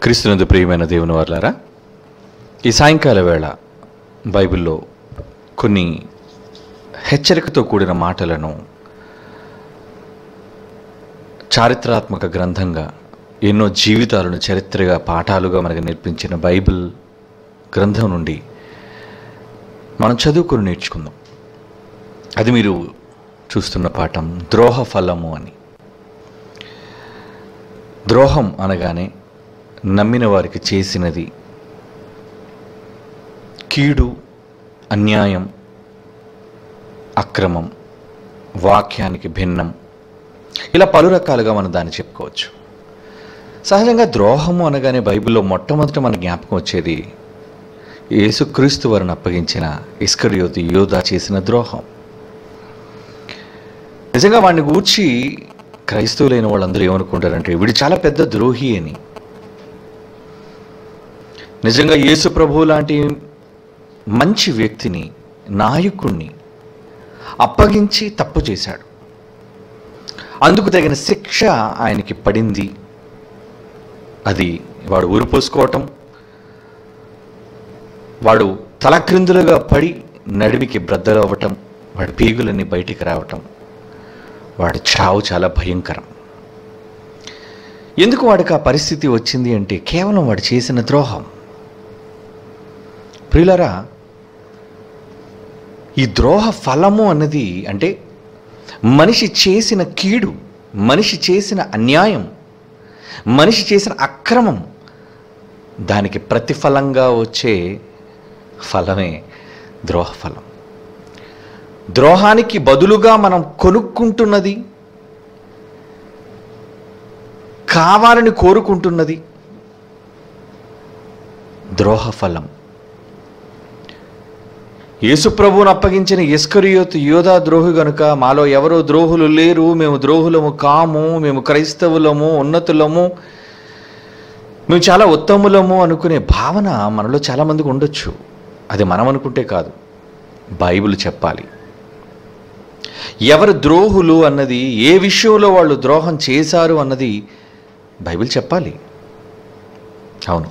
క్రీస్తునందు ప్రియమైన దేవుని వర్లారా ఈ సాయంకాల వేళ బైబిల్లో కొన్ని హెచ్చరికతో కూడిన మాటలను చారిత్రాత్మక గ్రంథంగా ఎన్నో జీవితాలను చరిత్రగా పాఠాలుగా మనకు నేర్పించిన బైబిల్ గ్రంథం నుండి మనం చదువుకొని నేర్చుకుందాం అది మీరు చూస్తున్న పాఠం ద్రోహ ఫలము అని ద్రోహం అనగానే నమ్మిన వారికి చేసినది కీడు అన్యాయం అక్రమం వాక్యానికి భిన్నం ఇలా పలు రకాలుగా మనం దాన్ని చెప్పుకోవచ్చు సహజంగా ద్రోహము అనగానే బైబిల్లో మొట్టమొదట మన జ్ఞాపకం వచ్చేది యేసుక్రీస్తు వారిని అప్పగించిన ఇస్కరియోతి యోధా చేసిన ద్రోహం నిజంగా వాడిని గూర్చి క్రైస్తవులైన వాళ్ళందరూ ఏమనుకుంటారంటే వీడు చాలా పెద్ద ద్రోహి అని నిజంగా యేసు ప్రభు లాంటి మంచి వ్యక్తిని నాయకుణ్ణి అప్పగించి తప్పు చేశాడు అందుకు తగిన శిక్ష ఆయనకి పడింది అది వాడు ఊరిపోసుకోవటం వాడు తలక్రిందులుగా పడి నడిమికి బ్రద్దలవ్వటం వాడి పీగులన్నీ బయటికి రావటం వాడి చావు చాలా భయంకరం ఎందుకు వాడికి ఆ పరిస్థితి వచ్చింది అంటే కేవలం వాడు చేసిన ద్రోహం ప్రియులరా ఈ ద్రోహ ఫలము అన్నది అంటే మనిషి చేసిన కీడు మనిషి చేసిన అన్యాయం మనిషి చేసిన అక్రమం దానికి ప్రతిఫలంగా వచ్చే ఫలమే ద్రోహ ఫలం ద్రోహానికి బదులుగా మనం కొనుక్కుంటున్నది కావాలని కోరుకుంటున్నది ద్రోహ ఫలం యేసుప్రభువును అప్పగించిన ఇస్కరియోతు యోధా ద్రోహి గనుక మాలో ఎవరో ద్రోహులు లేరు మేము ద్రోహులము కాము మేము క్రైస్తవులము ఉన్నతులము మేము చాలా ఉత్తములము అనుకునే భావన మనలో చాలామందికి ఉండొచ్చు అది మనం అనుకుంటే కాదు బైబిల్ చెప్పాలి ఎవరు ద్రోహులు అన్నది ఏ విషయంలో వాళ్ళు ద్రోహం చేశారు అన్నది బైబిల్ చెప్పాలి అవును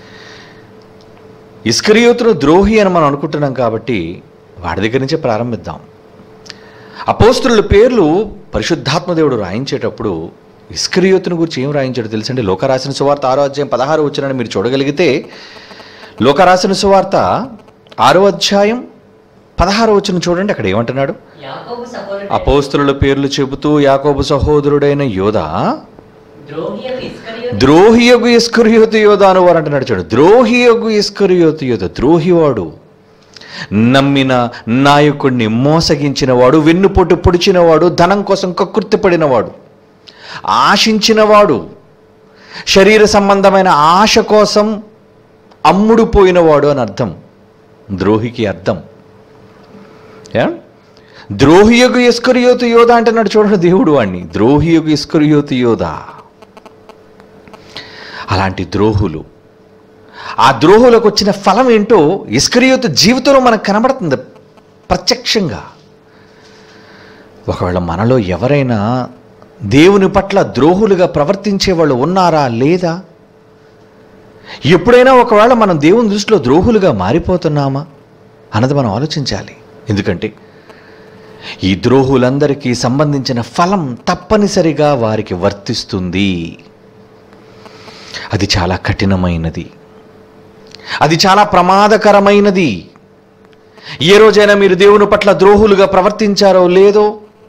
ఇస్కరియోతును ద్రోహి అని మనం అనుకుంటున్నాం కాబట్టి వాడి దగ్గర నుంచే ప్రారంభిద్దాం అపోస్తుల పేర్లు పరిశుద్ధాత్మ దేవుడు రాయించేటప్పుడు ఇస్కరియోతుని గురించి ఏం రాయించాడు తెలుసండి లోకరాసిన సువార్త ఆరో అధ్యాయం పదహారు వచ్చినని మీరు చూడగలిగితే లోకరాసిన సువార్త ఆరో అధ్యాయం పదహారు వచ్చిన చూడండి అక్కడ ఏమంటున్నాడు యాకోబు సహోదరుడు అపోస్తుల పేర్లు చెబుతూ యాకోబు సహోదరుడైన యోధ ద్రోహి యొక్క ఇస్కరియోతు ద్రోహియగు ఇస్కరియోతు యోధ అని వారు అంటున్నాడు చూడు ద్రోహియగు ఇస్కరియోతు యోధ ద్రోహివాడు నమ్మిన నాయకుడిని మోసగించినవాడు వెన్నుపోటు పొడిచినవాడు ధనం కోసం కక్కుర్తిపడినవాడు ఆశించినవాడు శరీర సంబంధమైన ఆశ కోసం అమ్ముడు పోయినవాడు అని అర్థం ద్రోహికి అర్థం ఏ? ద్రోహియగు ఇస్కరియోతు యోధ అంటున్నాడు చూడండి దేవుడు వాణ్ణి ద్రోహియగు ఇస్కరియోతు యోధ అలాంటి ద్రోహులు ఆ ద్రోహులకు వచ్చిన ఫలం ఏంటో ఇస్కరియోతు జీవితంలో మనకు కనబడుతుంది ప్రత్యక్షంగా ఒకవేళ మనలో ఎవరైనా దేవుని పట్ల ద్రోహులుగా ప్రవర్తించే వాళ్ళు ఉన్నారా లేదా ఎప్పుడైనా ఒకవేళ మనం దేవుని దృష్టిలో ద్రోహులుగా మారిపోతున్నామా అన్నది మనం ఆలోచించాలి ఎందుకంటే ఈ ద్రోహులందరికీ సంబంధించిన ఫలం తప్పనిసరిగా వారికి వర్తిస్తుంది అది చాలా కఠినమైనది అది చాలా ప్రమాదకరమైనది ఏ రోజైనా మీరు దేవుని పట్ల ద్రోహులుగా ప్రవర్తించారో లేదో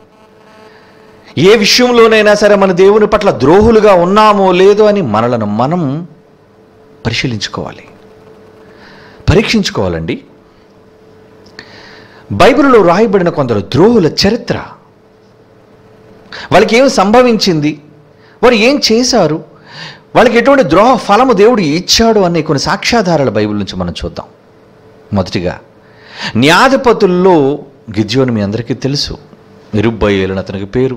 ఏ విషయంలోనైనా సరే మన దేవుని పట్ల ద్రోహులుగా ఉన్నామో లేదో అని మనలను మనం పరిశీలించుకోవాలి పరీక్షించుకోవాలండి బైబిల్లో రాయబడిన కొందరు ద్రోహుల చరిత్ర వాళ్ళకి ఏం సంభవించింది వారు ఏం చేశారు వాళ్ళకి ఎటువంటి ద్రోహ ఫలము దేవుడు ఇచ్చాడు అనే కొన్ని సాక్ష్యాధారాల బైబిల్ నుంచి మనం చూద్దాం మొదటిగా న్యాధిపతుల్లో గిద్యోని మీ అందరికీ తెలుసు నిరుబ్బయ్యేలని అతనికి పేరు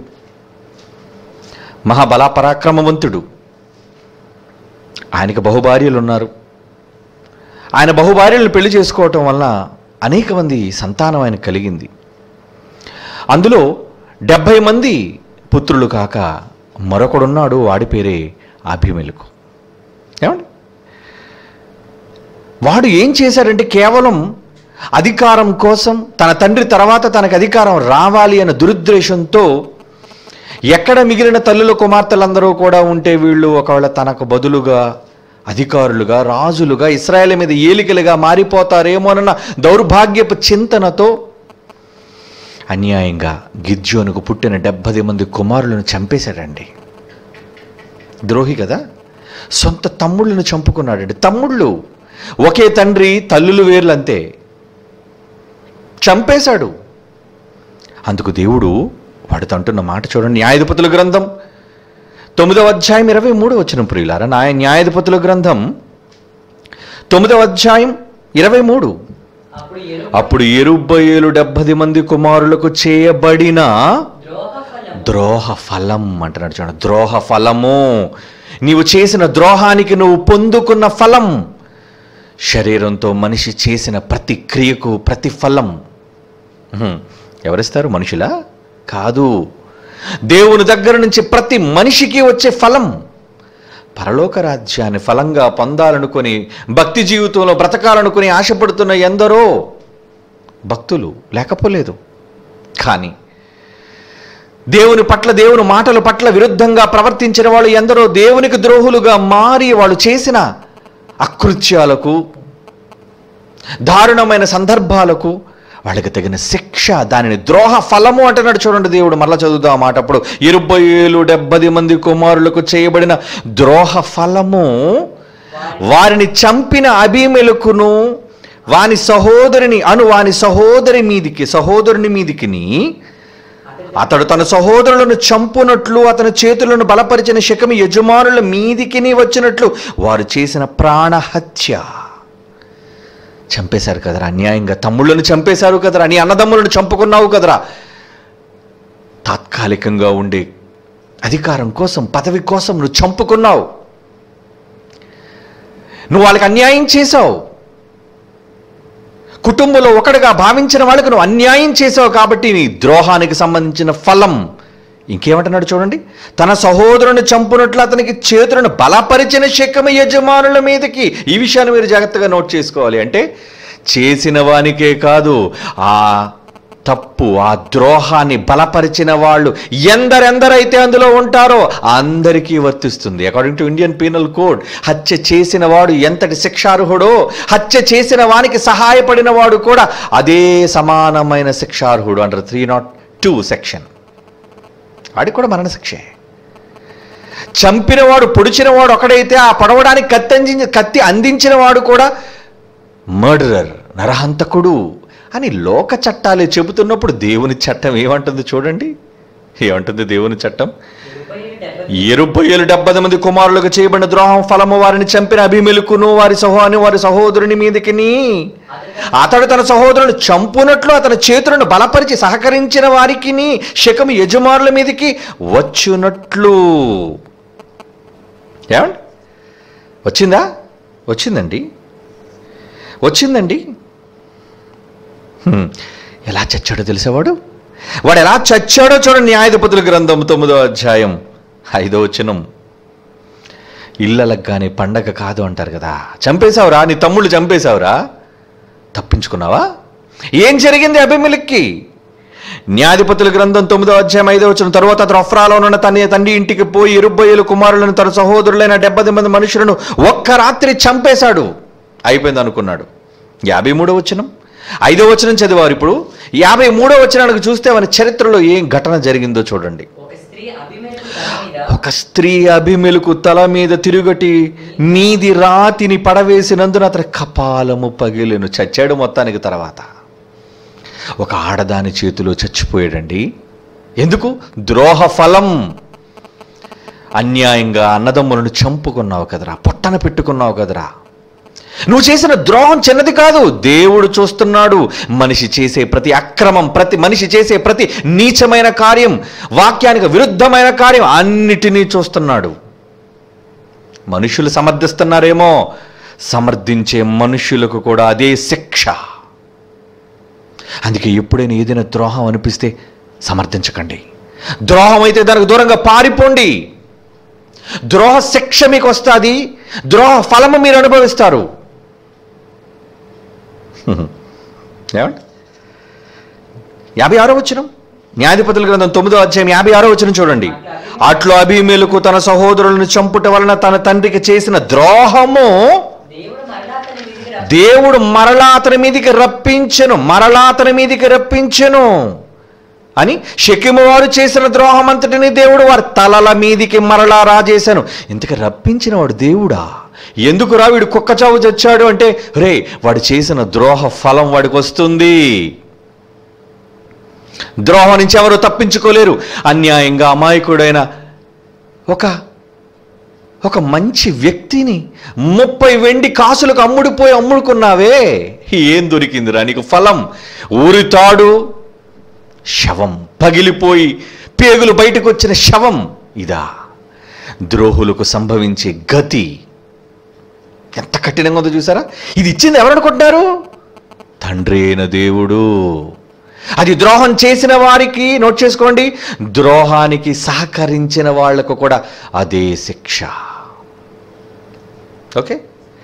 మహాబలాపరాక్రమవంతుడు ఆయనకి బహుభార్యలు ఉన్నారు ఆయన బహుభార్యలను పెళ్లి చేసుకోవటం వలన అనేక మంది సంతానం ఆయన కలిగింది అందులో డెబ్భై మంది పుత్రులు కాక మరొకడున్నాడు వాడి పేరే అభిమెలకు ఏమండి వాడు ఏం చేశాడంటే కేవలం అధికారం కోసం తన తండ్రి తర్వాత తనకు అధికారం రావాలి అన్న దురుద్దేశంతో ఎక్కడ మిగిలిన తల్లుల కుమార్తెలందరూ కూడా ఉంటే వీళ్ళు ఒకవేళ తనకు బదులుగా అధికారులుగా రాజులుగా ఇస్రాయేల్ మీద ఏలికలుగా మారిపోతారేమోనన్న దౌర్భాగ్యపు చింతనతో అన్యాయంగా గిద్యోనుకు పుట్టిన డెబ్బది మంది కుమారులను చంపేశాడండి ద్రోహి కదా సొంత తమ్ముళ్ళను చంపుకున్నాడండి తమ్ముళ్ళు ఒకే తండ్రి తల్లులు వేర్లు అంతే చంపేశాడు అందుకు దేవుడు వాడితో అంటున్న మాట చూడండి న్యాయాధిపతుల గ్రంథం తొమ్మిదవ అధ్యాయం ఇరవై మూడు వచ్చిన ప్రియులారా నా న్యాయాధిపతుల గ్రంథం తొమ్మిదవ అధ్యాయం ఇరవై మూడు అప్పుడు ఎరుపు అప్పుడు ఎరుబ్బయేలు డెబ్బది మంది కుమారులకు చేయబడిన ద్రోహ ఫలం ద్రోహ ఫలం అంటున్నాడు చూడండి ద్రోహ ఫలము నీవు చేసిన ద్రోహానికి నువ్వు పొందుకున్న ఫలం శరీరంతో మనిషి చేసిన ప్రతి క్రియకు ప్రతి ఫలం హ్మ్. ఎవరిస్తారు మనుషులా కాదు దేవుని దగ్గర నుంచి ప్రతి మనిషికి వచ్చే ఫలం పరలోక రాజ్యాన్ని ఫలంగా పొందాలనుకొని భక్తి జీవితంలో బ్రతకాలనుకుని ఆశపడుతున్న ఎందరో భక్తులు లేకపోలేదు కానీ దేవుని పట్ల దేవుని మాటల పట్ల విరుద్ధంగా ప్రవర్తించిన వాళ్ళు ఎందరో దేవునికి ద్రోహులుగా మారి వాళ్ళు చేసిన అకృత్యాలకు దారుణమైన సందర్భాలకు వాళ్ళకి తగిన శిక్ష దానిని ద్రోహ ఫలము అంటున్నాడు చూడండి దేవుడు మరలా చదువుదాం ఆ మాట అప్పుడు ఇరవై ఏళ్ళు డెబ్బది మంది కుమారులకు చేయబడిన ద్రోహ ఫలము వారిని చంపిన అభిమెలకును వాని సహోదరిని అను వాని సహోదరి మీదికి సహోదరుని మీదికిని అతడు తన సహోదరులను చంపునట్లు అతని చేతులను బలపరిచిన శకమి యజమానుల మీదికిని వచ్చినట్లు వారు చేసిన ప్రాణహత్య చంపేశారు కదరా అన్యాయంగా తమ్ముళ్ళను చంపేశారు కదరా నీ అన్నదమ్ములను చంపుకున్నావు కదరా తాత్కాలికంగా ఉండే అధికారం కోసం పదవి కోసం నువ్వు చంపుకున్నావు నువ్వు వాళ్ళకి అన్యాయం చేశావు కుటుంబంలో ఒకటిగా భావించిన వాళ్ళకు నువ్వు అన్యాయం చేసావు కాబట్టి నీ ద్రోహానికి సంబంధించిన ఫలం ఇంకేమంటున్నాడు చూడండి తన సహోదరుని చంపునట్లు అతనికి చేతులను బలపరిచిన శకమ యజమానుల మీదకి ఈ విషయాన్ని మీరు జాగ్రత్తగా నోట్ చేసుకోవాలి అంటే చేసిన వానికే కాదు ఆ తప్పు ఆ ద్రోహాన్ని బలపరిచిన వాళ్ళు ఎందరెందరైతే అందులో ఉంటారో అందరికీ వర్తిస్తుంది according to Indian penal code హత్య చేసిన వాడు ఎంతటి శిక్షార్హుడో హత్య చేసిన వానికి సహాయపడిన వాడు కూడా అదే సమానమైన శిక్షార్హుడు అంటారు త్రీ నాట్ టూ సెక్షన్ వాడికి కూడా మరణశిక్షే చంపినవాడు పొడిచినవాడు ఒకడైతే ఆ పొడవడానికి కత్తి అందించి కత్తి అందించిన వాడు కూడా మర్డరర్ నరహంతకుడు అని లోక చట్టాలే చెబుతున్నప్పుడు దేవుని చట్టం ఏమంటుంది చూడండి ఏమంటుంది దేవుని చట్టం ఇరవై డెబ్బై ఎరుబొయ్యలు డెబ్బది మంది కుమారులకు చేయబడిన ద్రోహం ఫలము వారిని చంపిన అభిమెలుకును వారి సహోని వారి సహోదరుని మీదకిని అతడు తన సహోదరుని చంపునట్లు అతని చేతులను బలపరిచి సహకరించిన వారికి శకము యజమానుల మీదకి వచ్చునట్లు ఏమండి వచ్చిందా వచ్చిందండి వచ్చిందండి హ్మ్. ఎలా చచ్చాడో తెలిసేవాడు వాడు ఎలా చచ్చాడో చూడండి న్యాయాధిపతుల గ్రంథం తొమ్మిదో అధ్యాయం ఐదో వచనం ఇళ్ళలకు కానీ పండగ కాదు అంటారు కదా చంపేశావురా నీ తమ్ముళ్ళు చంపేశావురా తప్పించుకున్నావా ఏం జరిగింది అభిమిలక్కి న్యాయాధిపతుల గ్రంథం తొమ్మిదో అధ్యాయం ఐదో వచ్చిన తరువాత అతను అఫ్రాలో ఉన్న తన తండ్రి ఇంటికి పోయి ఇరుబ్బయ్యలు కుమారులను తన సహోదరులైన డెబ్బది మంది మనుషులను ఒక్క రాత్రి చంపేశాడు అయిపోయింది అనుకున్నాడు యాభై మూడో వచనం ఐదో వచనం చదివారు ఇప్పుడు యాభై మూడో వచనానికి చూస్తే మన చరిత్రలో ఏం ఘటన జరిగిందో చూడండి ఒక స్త్రీ అభిమేలు తల మీద ఒక స్త్రీ అభిమెలకు తల మీద తిరుగటి మీది రాతిని పడవేసినందున అతని కపాలము పగిలెను చచ్చాడు మొత్తానికి తర్వాత ఒక ఆడదాని చేతిలో చచ్చిపోయాడండి ఎందుకు ద్రోహ ఫలం అన్యాయంగా అన్నదమ్ములను చంపుకున్నావు కదరా పొట్టన పెట్టుకున్నావు కదరా నువ్వు చేసిన ద్రోహం చిన్నది కాదు దేవుడు చూస్తున్నాడు మనిషి చేసే ప్రతి అక్రమం ప్రతి మనిషి చేసే ప్రతి నీచమైన కార్యం వాక్యానికి విరుద్ధమైన కార్యం అన్నిటినీ చూస్తున్నాడు మనుషులు సమర్థిస్తున్నారేమో సమర్థించే మనుషులకు కూడా అదే శిక్ష అందుకే ఎప్పుడైనా ఏదైనా ద్రోహం అనిపిస్తే సమర్థించకండి ద్రోహం అయితే దానికి దూరంగా పారిపోండి ద్రోహ శిక్ష మీకు వస్తుంది ద్రోహ ఫలము మీరు అనుభవిస్తారు ఏమండి యాభై ఆరో వచ్చినం న్యాయాధిపతుల గ్రంథం తొమ్మిదో అధ్యాయం యాభై ఆరో వచ్చిన చూడండి అట్లు అభిమేలుకు తన సహోదరులను చంపుట వలన తన తండ్రికి చేసిన ద్రోహము దేవుడు మరలా అతని మీదికి రా- దేవుడు మరలా అతని మీదికి రప్పించెను మరలా అతని మీదికి రప్పించెను అని షకిము వారు చేసిన ద్రోహం అంతటిని దేవుడు వారి తలల మీదికి మరలా రాజేశాను ఇంతకు రప్పించిన వాడు దేవుడా ఎందుకు రా వీడు కుక్క చావు చచ్చాడు అంటే రే వాడు చేసిన ద్రోహ ఫలం వాడికి వస్తుంది ద్రోహం నుంచి ఎవరు తప్పించుకోలేరు అన్యాయంగా అమాయకుడైన ఒక ఒక మంచి వ్యక్తిని ముప్పై వెండి కాసులకు అమ్ముడిపోయి అమ్ముడుకున్నావే ఏం దొరికిందిరా నీకు ఫలం ఊరితాడు శవం పగిలిపోయి పేగులు బయటకు వచ్చిన శవం ఇదా ద్రోహులకు సంభవించే గతి ఎంత కఠినంగా ఉందో చూసారా ఇది ఇచ్చింది ఎవరు అనుకుంటున్నారు తండ్రి అయిన దేవుడు అది ద్రోహం చేసిన వారికి నోట్ చేసుకోండి ద్రోహానికి సహకరించిన వాళ్లకు కూడా అదే శిక్ష ఓకే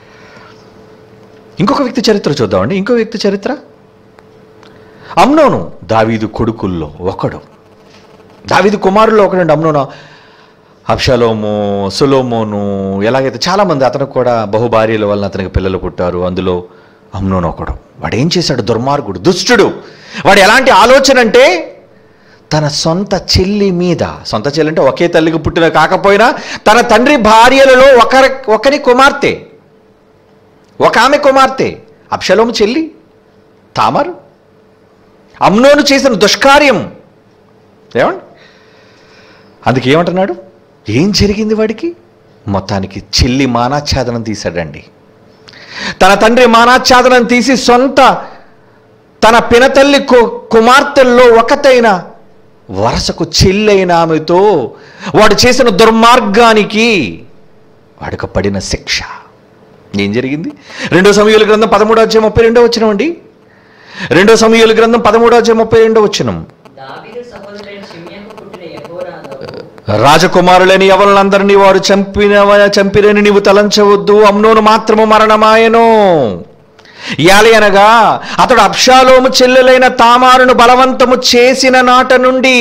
ఇంకొక వ్యక్తి చరిత్ర చూద్దామండి ఇంకో వ్యక్తి చరిత్ర అమ్నోను దావీదు కొడుకుల్లో ఒకడు దావీదు కుమారుల్లో ఒకడండి అమ్నోను అబ్షలోము సులోమోను ఎలాగైతే చాలామంది అతనికి కూడా బహుభార్యల వలన అతనికి పిల్లలు పుట్టారు అందులో అమ్నోను ఒకడు వాడు ఏం చేశాడు దుర్మార్గుడు దుష్టుడు వాడు ఎలాంటి ఆలోచన అంటే తన సొంత చెల్లి మీద సొంత చెల్లి అంటే ఒకే తల్లికి పుట్టిన కాకపోయినా తన తండ్రి భార్యలలో ఒకరి ఒకరి కుమార్తె ఒక ఆమె కుమార్తె అబ్షలోము చెల్లి తామరు అమ్నోను చేసిన దుష్కార్యం ఏమండి అందుకే ఏమంటున్నాడు ఏం జరిగింది వాడికి మొత్తానికి చెల్లి మానాచ్ఛాదనం తీశాడండి తన తండ్రి మానాచ్ఛాదనం తీసి సొంత తన పినతల్లి కు- కుమార్తెల్లో ఒకతైన వరసకు చెల్లైన ఆమెతో వాడు చేసిన దుర్మార్గానికి వాడికి పడిన శిక్ష ఏం జరిగింది రెండో సమయాల గ్రంథం పదమూడో అధ్యాయం ముప్పై రెండో వచ్చినామండి రెండో సమయాల గ్రంథం పదమూడో అధ్యాయం ముప్పై రెండో వచ్చినాం దావీదు సహోదరుడైన షిమ్యోనుకు పుట్టిన యెహోరాము రాజకుమారులని ఎవరినందరినీ వారు చంపిన చంపిరని నీవు తలంచవద్దు అమ్నోను మాత్రము మరణమాయను యాలయనగా అతడు అబ్షాలోము చెల్లెలైన తామారును బలవంతము చేసిన నాట నుండి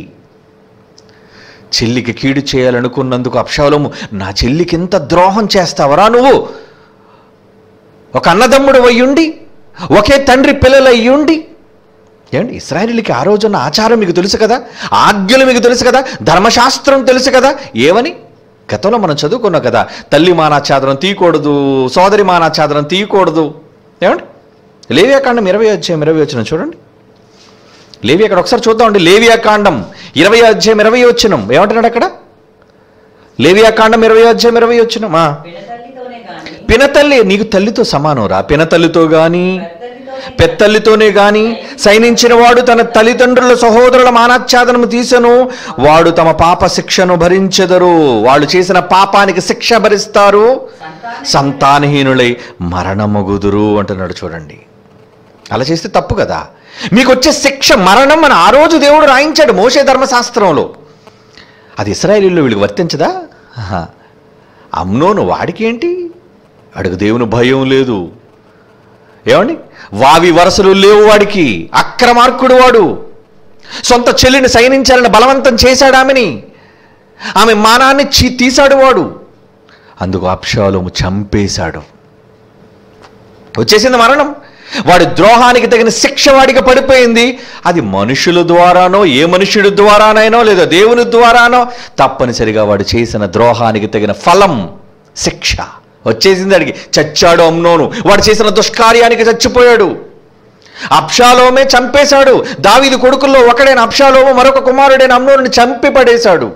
చెల్లికి కీడు చేయాలనుకున్నందుకు అబ్షాలోము నా చెల్లికి ఇంత ద్రోహం చేస్తావరా నువ్వు ఒక అన్నదమ్ముడు అయ్యుండి ఒకే తండ్రి పిల్లలు అయ్యుండి ఏమండి ఇస్రాయేలీలకి ఆ రోజున్న ఆచారం మీకు తెలుసు కదా ఆజ్ఞలు మీకు తెలుసు కదా ధర్మశాస్త్రం తెలుసు కదా ఏమని గతంలో మనం చదువుకున్నాం కదా తల్లి మానాఛాదనం తీయకూడదు సోదరి మానాఛాదనం తీయకూడదు ఏమండి లేవియాకాండం ఇరవై అధ్యాయం ఇరవై వచ్చిన చూడండి లేవి అక్కడ ఒకసారి చూద్దామండి లేవియాకాండం ఇరవై అధ్యాయం ఇరవై వచ్చినం ఏమంటున్నాడు అక్కడ లేవియాకాండం ఇరవై అధ్యాయం ఇరవై వచ్చినమా పినతల్లితోనే గాని పినతల్లి నీకు తల్లితో సమానం రా పినతల్లితో గాని పెద్దల్లితోనే పెత్తల్లితోనే గాని సైనించిన వాడు తన తల్లిదండ్రుల సహోదరుల మానాచ్ఛాదనము తీసెను వాడు తమ పాప శిక్షను భరించెదరు వాళ్ళు చేసిన పాపానికి శిక్ష భరిస్తారు సంతాన సంతానహీనులై మరణమగుదురు అంటున్నాడు చూడండి అలా చేస్తే తప్పు కదా మీకు వచ్చే శిక్ష మరణం అని ఆ రోజు దేవుడు రాయించాడు మోసే ధర్మశాస్త్రంలో అది ఇస్రాయేలీలో వీళ్ళకి వర్తించదా ఆహా. అమ్నోను వాడికి ఏంటి అడుగు దేవుని భయం లేదు ఏమండి వావి వరసలు లేవు వాడికి అక్రమార్కుడు వాడు సొంత చెల్లిని సైనించాలని బలవంతం చేశాడు ఆమెని ఆమె మానాన్ని చీ తీశాడు వాడు అందుకు అప్షాలోము చంపేశాడు వచ్చేసింది మరణం వాడి ద్రోహానికి తగిన శిక్ష వాడికి పడిపోయింది అది మనుషుల ద్వారానో ఏ మనుషుడి ద్వారానైనో లేదా దేవుని ద్వారానో తప్పనిసరిగా వాడు చేసిన ద్రోహానికి తగిన ఫలం శిక్ష వచ్చేసింది అడిగి చచ్చాడు అమ్నోను వాడు చేసిన దుష్కార్యానికి చచ్చిపోయాడు అప్షాలోమే చంపేశాడు దావీదు కొడుకుల్లో ఒకడైన అప్షాలోము మరొక కుమారుడైన అమ్నోనుని చంపి పడేశాడు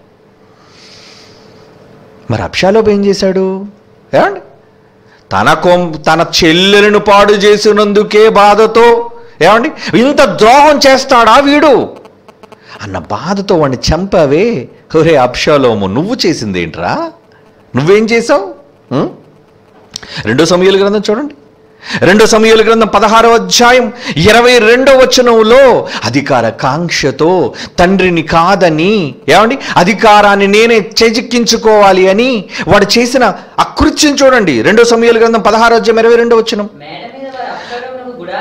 మరి అప్షాలోపు ఏం చేశాడు ఏమండి తన కొం తన చెల్లెలను పాడు చేసినందుకే బాధతో ఏమండి ఇంత ద్రోహం చేస్తాడా వీడు అన్న బాధతో వాడిని చంపావే హోరే అప్షాలోము నువ్వు చేసిందేంట్రా నువ్వేం చేసావు ఉం? రెండో సమయాల గ్రంథం చూడండి రెండో సమయాల గ్రంథం పదహారో అధ్యాయం ఇరవై రెండో వచనంలో అధికార కాంక్షతో తండ్రిని కాదని ఏమండి అధికారాన్ని నేనే చేజిక్కించుకోవాలి అని వాడు చేసిన అకృత్యం చూడండి రెండో సమయాల గ్రంథం పదహారో అధ్యాయం ఇరవై రెండో వచనం మేడ మీద వారు అప్షలోమునకు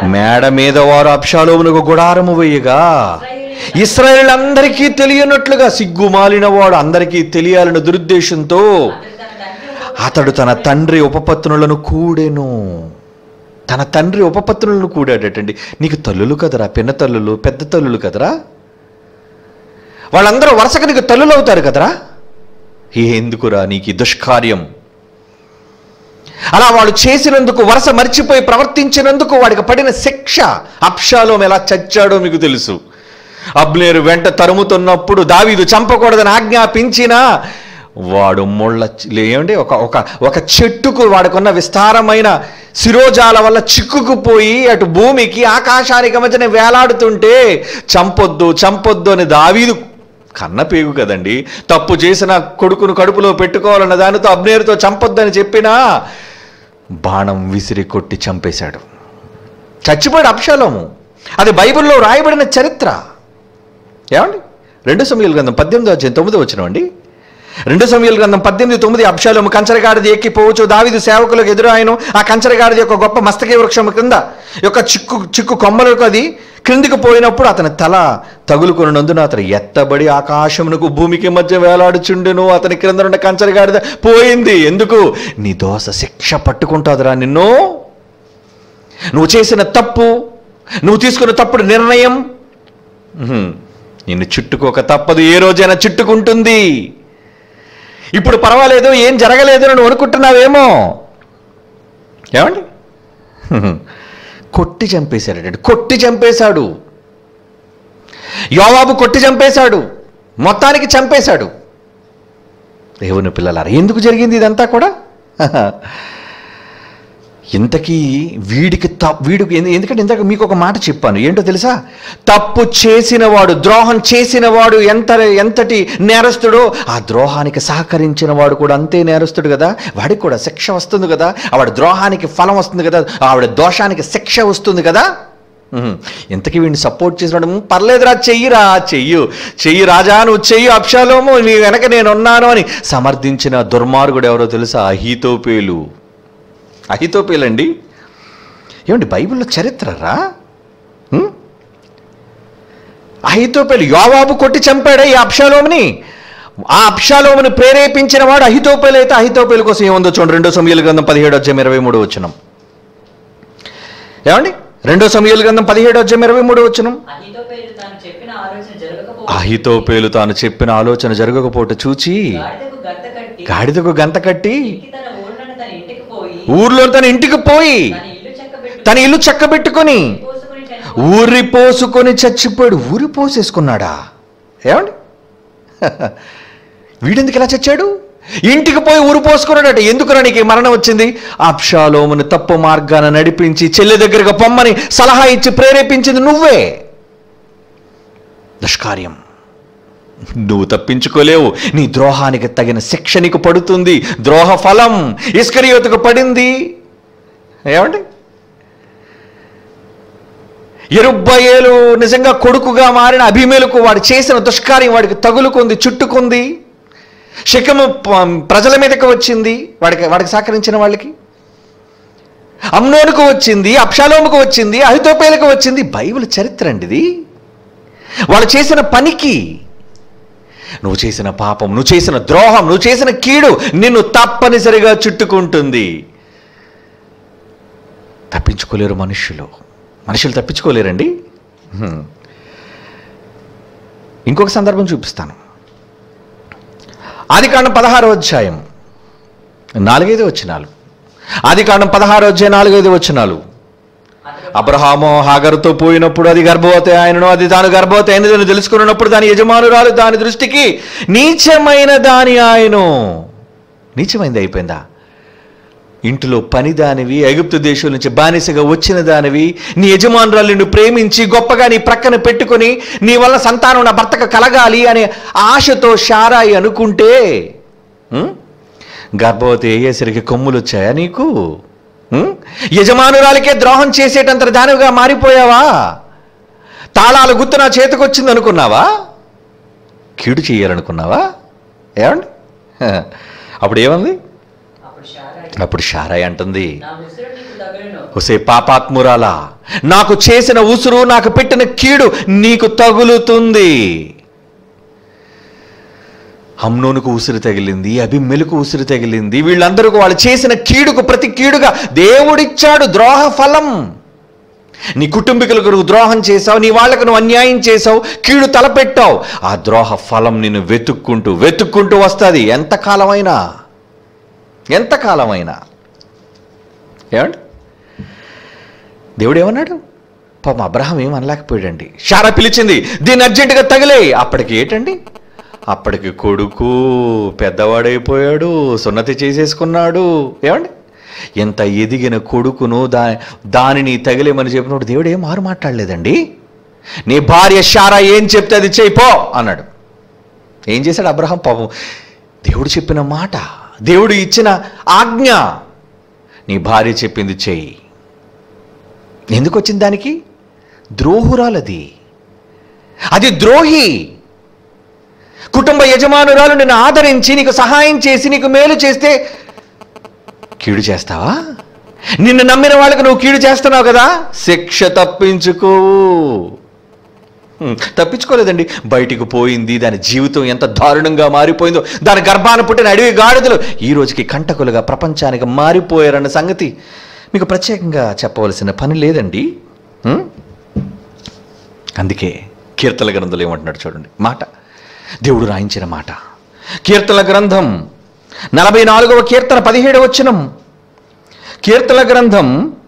మేడ మీద వారు అప్షాలోమునకు గుడారము వేయగా ఇస్రాయేల్ అందరికీ తెలియనట్లుగా సిగ్గుమాలిన వాడు అందరికీ తెలియాలని దురుద్దేశంతో అతడు తన తండ్రి అతడు తన తండ్రి ఉపపత్నులను కూడెను తన తండ్రి ఉపపత్నులను కూడాడటండి నీకు తల్లులు కదరా పిన్న తల్లులు పెద్ద తల్లులు కదరా వాళ్ళందరూ వరుసగా నీకు తల్లులు అవుతారు కదరా ఎందుకురా నీకు ఈ దుష్కార్యం అలా వాడు చేసినందుకు వరుస మర్చిపోయి ప్రవర్తించినందుకు వాడికి పడిన శిక్ష అప్షాలోం ఎలా చచ్చాడో మీకు తెలుసు అబ్నేరు వెంట తరుముతున్నప్పుడు దావీదు చంపకూడదని ఆజ్ఞాపించినా వాడు ముళ్ళ ఏమండి ఒక ఒక ఒక చెట్టుకు వాడుకున్న విస్తారమైన శిరోజాల వల్ల చిక్కుకుపోయి అటు భూమికి ఆకాశానికి మధ్యన వేలాడుతుంటే చంపొద్దు చంపొద్దు అని దావీదు కన్న పేగు కదండి తప్పు చేసిన కొడుకును కడుపులో పెట్టుకోవాలన్న దానితో అబ్నేరుతో చంపొద్దని చెప్పినా బాణం విసిరి కొట్టి చంపేశాడు చచ్చిపోయాడు అప్షాలోము అది బైబిల్లో రాయబడిన చరిత్ర ఏమండి రెండు సమయాల గ్రంథం పద్దెనిమిది వచ్చింది తొమ్మిది వచ్చినామండి రెండు సమయాల గ్రంథం పద్దెనిమిది తొమ్మిది అప్షాలోము కంచరగాడిది ఎక్కిపోవచ్చు దావిదు సేవకులకు ఎదురాయను ఆ కంచరగాడిది యొక్క గొప్ప మస్తకి వృక్షం కింద యొక్క చిక్కు చిక్కు కొమ్మలకు అది క్రిందికి పోయినప్పుడు అతని తల తగులుకున్నందున అతను ఎత్తబడి ఆకాశమునకు భూమికి మధ్య వేలాడుచుండెను అతని క్రింద ఉన్న కంచరగాడిద పోయింది ఎందుకు నీ దోశ శిక్ష పట్టుకుంటాదురా నిన్ను నువ్వు చేసిన తప్పు నువ్వు తీసుకున్న తప్పుడు నిర్ణయం ఉహుం, నిన్ను చుట్టుకోక తప్పదు ఏ రోజైనా చుట్టుకుంటుంది ఇప్పుడు పర్వాలేదు ఏం జరగలేదు అని నువ్వు అనుకుంటున్నావేమో ఏమండి ఉహుం, కొట్టి చంపేశాడు కొట్టి చంపేశాడు యోవాబు కొట్టి చంపేశాడు మొత్తానికి చంపేశాడు దేవుని పిల్లలారా ఎందుకు జరిగింది ఇదంతా కూడా ఇంతకీ వీడికి త వీడికి ఎందు- ఎందుకంటే ఇంతకు మీకు ఒక మాట చెప్పాను ఏంటో తెలుసా తప్పు చేసిన వాడు ద్రోహం చేసిన వాడు ఎంత ఎంతటి నేరస్తుడో ఆ ద్రోహానికి సహకరించిన వాడు కూడా అంతే నేరస్తుడు కదా వాడికి కూడా శిక్ష వస్తుంది కదా ఆవిడ ద్రోహానికి ఫలం వస్తుంది కదా ఆవిడ దోషానికి శిక్ష వస్తుంది కదా ఉహుం. ఇంతకీ వీడిని సపోర్ట్ చేసినాడు "ఉమ్, పర్లేదురా చెయ్యిరా చెయ్యు చెయ్యి రాజా నువ్వు చెయ్యి అప్షాలోము నీ వెనక నేనున్నాను అని సమర్థించిన దుర్మార్గుడు ఎవరో తెలుసా అహితోపేలు అహితోపేలండి ఏమండి బైబిల్లో చరిత్రరా ఉం? అహితోపేలు యోవాబు కొట్టి చంపాడే ఈ అప్షాలోముని ఆ అప్షాలోముని ప్రేరేపించిన వాడు అహితోపేలు అయితే అహితోపేలు కోసం ఏముందో చూడండి రెండో సమయాల గ్రంథం పదిహేడు అధ్యాయం ఇరవై మూడు వచ్చినం ఏమండి రెండో సమయాల గ్రంథం పదిహేడు అధ్యాయం ఇరవై మూడు వచ్చినం అహితోపేలు తాను చెప్పిన ఆలోచన జరగకపోతే అహితోపేలు తాను చెప్పిన ఆలోచన జరగకపోతే చూచి గాడిదకు గంత కట్టి గాడిదకు గంత కట్టి ఇంటికి తన ఊళ్ళను తన ఇంటికి పోయి ఊర్లో తన ఇంటికి పోయి తన ఇల్లు చక్కబెట్టు తన ఇల్లు చక్కబెట్టుకొని పోసుకొని చనిపో- ఊరి పోసుకొని చచ్చిపోయాడు ఊరి పోసేసుకున్నాడా ఏమండి వీడెందుకు ఇలా చచ్చాడు ఇంటికి పోయి ఊరు పోసుకున్నాడట ఎందుకురా నీకు ఈ మరణం వచ్చింది అప్షాలోముని తప్పు మార్గాన నడిపించి చెల్లి దగ్గరకు పొమ్మని సలహా ఇచ్చి ప్రేరేపించింది నువ్వే దుష్కార్యం నువ్వు తప్పించుకోలేవు నీ ద్రోహానికి తగిన శిక్ష నీకు పడుతుంది ద్రోహ ఫలం ఇస్కరియోతుకు పడింది ఏమండి ఎరుబ్బయేలు నిజంగా కొడుకుగా మారిన అభిమేలకు వాడు చేసిన దుష్కార్యం వాడికి తగులుకుంది చుట్టుకుంది శకము ప- ప్రజల మీదకి వచ్చింది వాడికి వాడికి సహకరించిన వాళ్ళకి అమ్నోనుకు వచ్చింది అప్షాలోముకు వచ్చింది అహితోపేలకు వచ్చింది బైబిల్ చరిత్ర అండి ఇది వాళ్ళు చేసిన పనికి నువ్వు చేసిన పాపం నువ్వు చేసిన ద్రోహం నువ్వు చేసిన కీడు నిన్ను తప్పనిసరిగా చుట్టుకుంటుంది తప్పించుకోలేరు మనుష్యులు మనుషులు తప్పించుకోలేరండి హ్మ్. ఇంకొక సందర్భం చూపిస్తాను ఆదికాండం పదహారో అధ్యాయం నాలుగైదు వచ్చినాలు ఆదికాండం పదహారో అధ్యాయం నాలుగైదు వచ్చినాలు అతడు అబ్రహాము హాగరుతో పోయినప్పుడు అది గర్భవతి ఆయనను అది తాను గర్భవతి అయినదని తెలుసుకున్నప్పుడు దాని యజమానురాలు దాని దృష్టికి నీచమైన దాని ఆయను నీచమైంది అయిపోయిందా ఇంటిలో పని దానివి ఐగుప్తు దేశం నుంచి బానిసగా వచ్చిన దానివి నీ యజమానురాలు నిన్ను ప్రేమించి గొప్పగా నీ ప్రక్కన పెట్టుకొని నీ వల్ల సంతానం నా భర్తకు కలగాలి అనే ఆశతో షారాయి అనుకుంటే ఉం? గర్భవతి అయ్యేసరికి కొమ్ములు వచ్చాయా నీకు ఉం? యజమానురాలికే ద్రోహం చేసేటంత దానివిగా మారిపోయావా తాళాల గుర్తు నా చేతికి వచ్చింది అనుకున్నావా కీడు చేయాలనుకున్నావా ఏమండి హ. అప్పుడు ఏమంది అప్పుడు షారాయి అప్పుడు షారాయ్ అంటుంది నా ఉసిరు నీకు తగులును హుసే పాపాత్మురాలా నాకు చేసిన ఉసురు నాకు పెట్టిన కీడు నీకు తగులుతుంది హమ్నోనుకు ఉసిరి తగిలింది అభిమెలకు ఉసిరి తగిలింది వీళ్ళందరూ వాళ్ళు చేసిన కీడుకు ప్రతి కీడుగా దేవుడిచ్చాడు ద్రోహ ఫలం నీ కుటుంబీకులకు నువ్వు ద్రోహం చేసావు నీ వాళ్ళకు నువ్వు అన్యాయం చేసావు కీడు తలపెట్టావు ఆ ద్రోహ ఫలం నిన్ను వెతుక్కుంటూ వెతుక్కుంటూ వస్తుంది ఎంతకాలమైనా ఎంతకాలమైనా ఏమండి దేవుడు ఏమన్నాడు పాపం అబ్రహం ఏం అనలేకపోయాడండి షారా పిలిచింది దీన్ని అర్జెంటుగా తగిలే అప్పటికి ఏంటండి అప్పటికి కొడుకు పెద్దవాడైపోయాడు సున్నతి చేసేసుకున్నాడు ఏమండి ఎంత ఎదిగిన కొడుకును దా దానిని తగిలేమని చెప్పినప్పుడు దేవుడు ఏం మారు మాట్లాడలేదండి నీ భార్య షారా ఏం చెప్తే అది చేయిపో అన్నాడు ఏం చేశాడు అబ్రహం పాపం దేవుడు చెప్పిన మాట దేవుడు ఇచ్చిన ఆజ్ఞ నీ భార్య చెప్పింది చెయ్యి ఎందుకు వచ్చింది దానికి ద్రోహురాలది అది ద్రోహి కుటుంబ యజమానురాలు నిన్ను ఆదరించి నీకు సహాయం చేసి నీకు మేలు చేస్తే కీడు చేస్తావా నిన్ను నమ్మిన వాళ్ళకి నువ్వు కీడు చేస్తున్నావు కదా శిక్ష తప్పించుకోవు హ్మ్, తప్పించుకోలేదండి బయటికి పోయింది దాని జీవితం ఎంత దారుణంగా మారిపోయిందో దాని గర్భాన పుట్టిన అడవి గాడిదలు ఈ రోజుకి కంటకులుగా ప్రపంచానికి మారిపోయారన్న సంగతి మీకు ప్రత్యేకంగా చెప్పవలసిన పని లేదండి హ్మ్? అందుకే కీర్తన గ్రంథంలో ఏమంటున్నాడు చూడండి మాట దేవుడు రాయించిన మాట కీర్తన గ్రంథం నలభై నాలుగవ కీర్తన పదిహేడవ వచనం కీర్తన గ్రంథం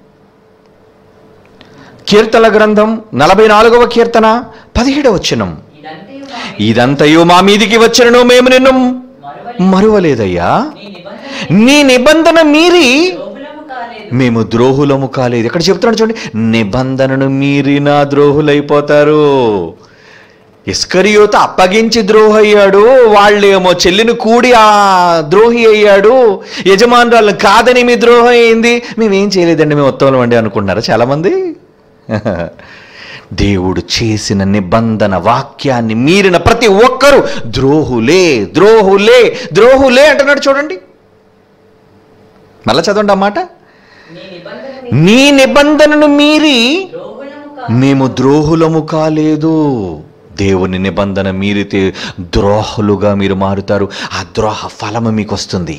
కీర్తన గ్రంథం నలభై నాలుగవ కీర్తన పదిహేడవ వచనం ఇదంతయు నా ఇదంతయు మా మీదికి వచ్చినను మేము నిన్ను మరువని మరువలేదయ్యా నీ నిబంధన నీ నిబంధన మీరి లోపులము కాలేదు మేము ద్రోహులము కాలేదు ఇక్కడ చెప్తున్నాడు చూడండి నిబంధనను మీరిన ద్రోహులైపోతారు ఇస్కరియోత అప్పగించి ద్రోహి అయ్యాడు వాళ్ళేమో చెల్లిని కూడి ఆ ద్రోహి అయ్యాడు యజమానురాలను కాదని మీ ద్రోహం అయింది మేమేం చేయలేదండి మేము ఉత్తవం అండి అనుకుంటున్నారా చాలామంది దేవుడు చేసిన నిబంధన వాక్యాన్ని మీరిన ప్రతి ఒక్కరూ ద్రోహులే ద్రోహులే ద్రోహులే అంటున్నాడు చూడండి మళ్ళా చదవండి అన్నమాట నీ నిబంధన నీ నిబంధనను మీరి ద్రోహులము కాదు మేము ద్రోహులము కాలేదు దేవుని నిబంధన మీరితే ద్రోహులుగా మీరు మారుతారు ఆ ద్రోహ ఫలము మీకు వస్తుంది